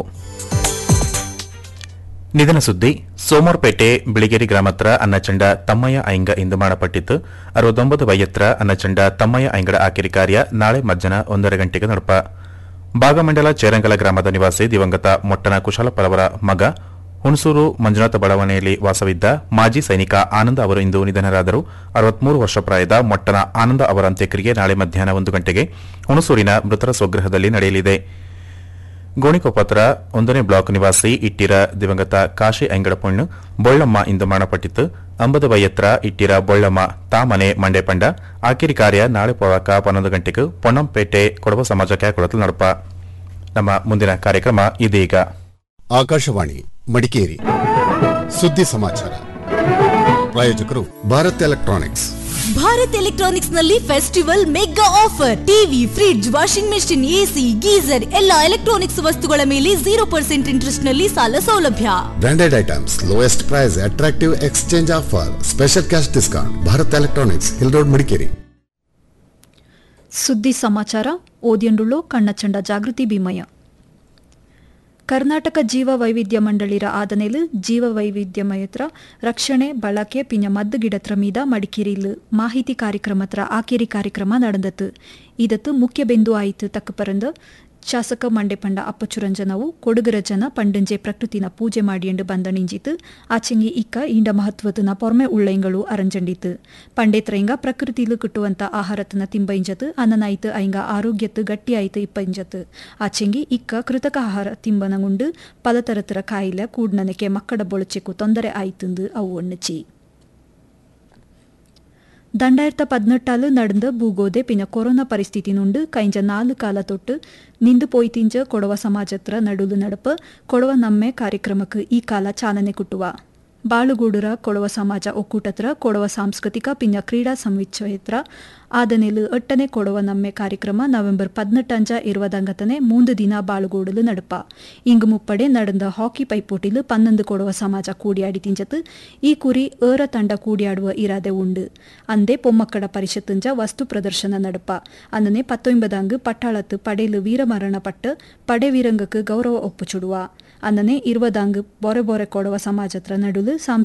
ನಿಧನ ಸುದ್ದಿ ಸೋಮವಾರಪೇಟೆ ಬಿಳಿಗೇರಿ ಗ್ರಾಮತ್ರ ಅನ್ನಚಂಡ ತಮ್ಮಯ್ಯ ಐಂಗ ಇಂದು ಮಾಡಪಟ್ಟಿತ್ತು ಅರವತ್ತೊಂಬತ್ತು ವಯತ್ರ ಅನ್ನಚಂಡ ತಮ್ಮಯ್ಯ ಐಂಗಡ ಆಕಿರಿ ಕಾರ್ಯ ನಾಳೆ ಮಧ್ಯಾಹ್ನ ಒಂದರ ಗಂಟೆಗೆ ನಡಪ ಭಾಗಮಂಡಲ ಚೇರಂಗಲ ಗ್ರಾಮದ ನಿವಾಸಿ ದಿವಂಗತ ಮೊಟ್ಟನ ಕುಶಲಪರವರ ಮಗ ಹುಣಸೂರು ಮಂಜುನಾಥ ಬಡಾವಣೆಯಲ್ಲಿ ವಾಸವಿದ್ದ ಮಾಜಿ ಸೈನಿಕ ಆನಂದ ಅವರು ಇಂದು ನಿಧನರಾದರು ಅರವತ್ಮೂರು ವರ್ಷ ಪ್ರಾಯದ ಮೊಟ್ಟನ ಆನಂದ ಅವರ ಅಂತ್ಯಕ್ರಿಯೆ ನಾಳೆ ಮಧ್ಯಾಹ್ನ ಒಂದು ಗಂಟೆಗೆ ಹುಣಸೂರಿನ ಮೃತರ ಸ್ವಗೃಹದಲ್ಲಿ ನಡೆಯಲಿದೆ ಗೋಣಿಕೊಪ್ಪತ್ರ ಒಂದನೇ ಬ್ಲಾಕ್ ನಿವಾಸಿ ಇಟ್ಟಿರ ದಿವಂಗತ ಕಾಶಿ ಅಂಗಡಪೊಣ್ಣು ಬೊಳ್ಳಮ್ಮ ಇಂದು ಮರಣಪಟ್ಟಿತ್ತು ಅಂಬದ ವೈಯತ್ರ ಇಟ್ಟಿರ ಬೊಳ್ಳಮ್ಮ ತಾಮನೆ ಮಂಡೆಪಂಡ ಆಕಿರಿ ಕಾರ್ಯ ನಾಳೆ ಪೊಳಕ ಪನ್ನೊಂದು ಗಂಟೆಗೆ ಪೊನ್ನಂಪೇಟೆ ಕೊಡವ ಸಮಾಜಕ್ಕೆ ಕೊಡತಲು ನಡಪ ನಮ್ಮ ಮುಂದಿನ ಕಾರ್ಯಕ್ರಮ ಇದೀಗ ಆಕಾಶವಾಣಿ ಮಡಿಕೇರಿ ಸುದ್ದಿ ಸಮಾಚಾರ ಪ್ರಾಯೋಜಕರು ಭಾರತ್ ಎಲೆಕ್ಟ್ರಾನಿಕ್ಸ್ ಭಾರತ್ ಎಲೆಕ್ಟ್ರಾನಿಕ್ಸ್ ನಲ್ಲಿ festival mega offer TV fridge washing machine AC geyser ಎಲ್ಲ ಎಲೆಕ್ಟ್ರಾನಿಕ್ಸ್ ವಸ್ತುಗಳ ಮೇಲೆ ಜೀರೋ ಪರ್ಸೆಂಟ್ ಇಂಟ್ರೆಸ್ಟ್ ನಲ್ಲಿ ಸಾಲ ಸೌಲಭ್ಯ branded items lowest price attractive exchange offer special cash discount Bharat electronics hill road Madikeri ಸುದ್ದಿ ಸಮಾಚಾರ ಓದಿಯಂಡುಳ್ಳು ಕಣ್ಣಚಂಡ ಜಾಗೃತಿ ಭೀಮಯ್ಯ ಕರ್ನಾಟಕ ಜೀವ ವೈವಿಧ್ಯ ಮಂಡಳಿರ ಆದನೆಲು ಜೀವ ವೈವಿಧ್ಯಮಯತ್ರ ರಕ್ಷಣೆ ಬಳಕೆ ಪಿಂಜ ಮದ್ದು ಗಿಡತ್ರ ಮೀದ ಮಡಿಕೇರಿಲು ಮಾಹಿತಿ ಕಾರ್ಯಕ್ರಮತ್ರ ಆಕೇರಿ ಕಾರ್ಯಕ್ರಮ ನಡೆದತ್ತು ಇದತ್ತು ಮುಖ್ಯ ಬಿಂದು ಆಯಿತು ತಕ್ಕ ಪರಂದು ಶಾಸಕ ಮಂಡೆಪಂಡ ಅಪ್ಪಚುರಂಜನವು ಕೊಡುಗರ ಜನ ಪಂಡಂಜೆ ಪ್ರಕೃತಿನ ಪೂಜೆ ಮಾಡಿಯಂಡು ಬಂದಣಿಂಜಿತು ಆಚೆಂಗಿ ಇಕ್ಕ ಇಂಡ ಮಹತ್ವತನ ಪೊರ್ಮೆ ಉಳ್ಳೈಂಗಳು ಅರಂಜಂಡಿತು ಪಂಡೇತ್ರ ಇಂಗ ಪ್ರಕೃತಿಲು ಕಿಟ್ಟುವಂತ ಆಹಾರತನ ತಿಂಬೈಂಜತು ಅನ್ನನಾಯ್ತು ಐಂಗ ಆರೋಗ್ಯತ್ತು ಗಟ್ಟಿ ಆಯ್ತು ಇಪ್ಪೈಂಜತು ಆಚೆಂಗಿ ಇಕ್ಕ ಕೃತಕ ಆಹಾರ ತಿಂಬನಗುಂಡು ಪಲತರತರ ಕಾಯಿಲೆ ಕೂಡ್ನನಕ್ಕೆ ಮಕ್ಕಳ ಬೊಳಚೆಕ್ಕು ತೊಂದರೆ ಆಯ್ತುಂದು ಅವು ಒಣ್ಣಚಿ രണ്ടായിരത്തി പതിനെട്ടാല് നടന്ന ഭൂഗോതെ പിന്നെ കൊറോണ പരിസ്ഥിതി നുണ്ട് കഴിഞ്ഞ നാല് കാല തൊട്ട് ನಿಂದು ಪೋಯ್ತಿಂಜ ಕೊಡವ ಸಮಾಜತ್ರ ನಡುಲು ನಡಪ ಕೊಡವ ನಮ್ಮೆ ಕಾರ್ಯಕ್ರಮಕ್ಕೆ ಈ ಕಾಲ ಚಾಲನೆ ಕೊಟ್ಟುವ ಬಾಳುಗೂಡುರ ಕೊಡವ ಸಮಾಜ ಒಕ್ಕೂಟತ್ರ ಕೊಡವ ಸಾಂಸ್ಕೃತಿಕ ಪಿಂಜ ಕ್ರೀಡಾ ಸಂವಿಚ್ಛಯತ್ರ ಆದನೆಲು ಎಟ್ಟನೆ ಕೊಡವ ನಮ್ಮೆ ಕಾರ್ಯಕ್ರಮ ನವೆಂಬರ್ ಪದಿನೆಟ್ಟಂಜ ಇರುವದಂಗತನೆ ಮೂಂದು ದಿನ ಬಾಳುಗೂಡಲು ನಡಪ ಇಂಗು ಮುಪ್ಪಡೆ ನಡೆದ ಹಾಕಿ ಪೈಪೋಟಿಲು ಪನ್ನೊಂದು ಕೊಡವ ಸಮಾಜ ಕೂಡಿಯಾಡಿ ತಿಂಜತು ಈ ಕುರಿ ಏರ ತಂಡ ಕೂಡಿಯಾಡುವ ಇರಾದೆ ಉಂಡು ಅಂದೇ ಪೊಮ್ಮಕ್ಕಡ ಪರಿಷತ್ತುಂಜ ವಸ್ತು ಪ್ರದರ್ಶನ ನಡಪ ಅನ್ನನೆ ಪತ್ತೊಂಬದಂಗು ಪಟ್ಟಾಳತ್ತು ಪಡೆಲು ವೀರಮರಣ ಪಟ್ಟು ಪಡೆ ವೀರಂಗಕ್ಕೆ ಗೌರವ ಒಪ್ಪುಚುಡುವ ಅನ್ನನೆ ಇರುವದಾಂಗು ಬೊರೆ ಬೊರೆ ಕೊಡವ ಸಮಾಜತ್ರ ನಡುಲು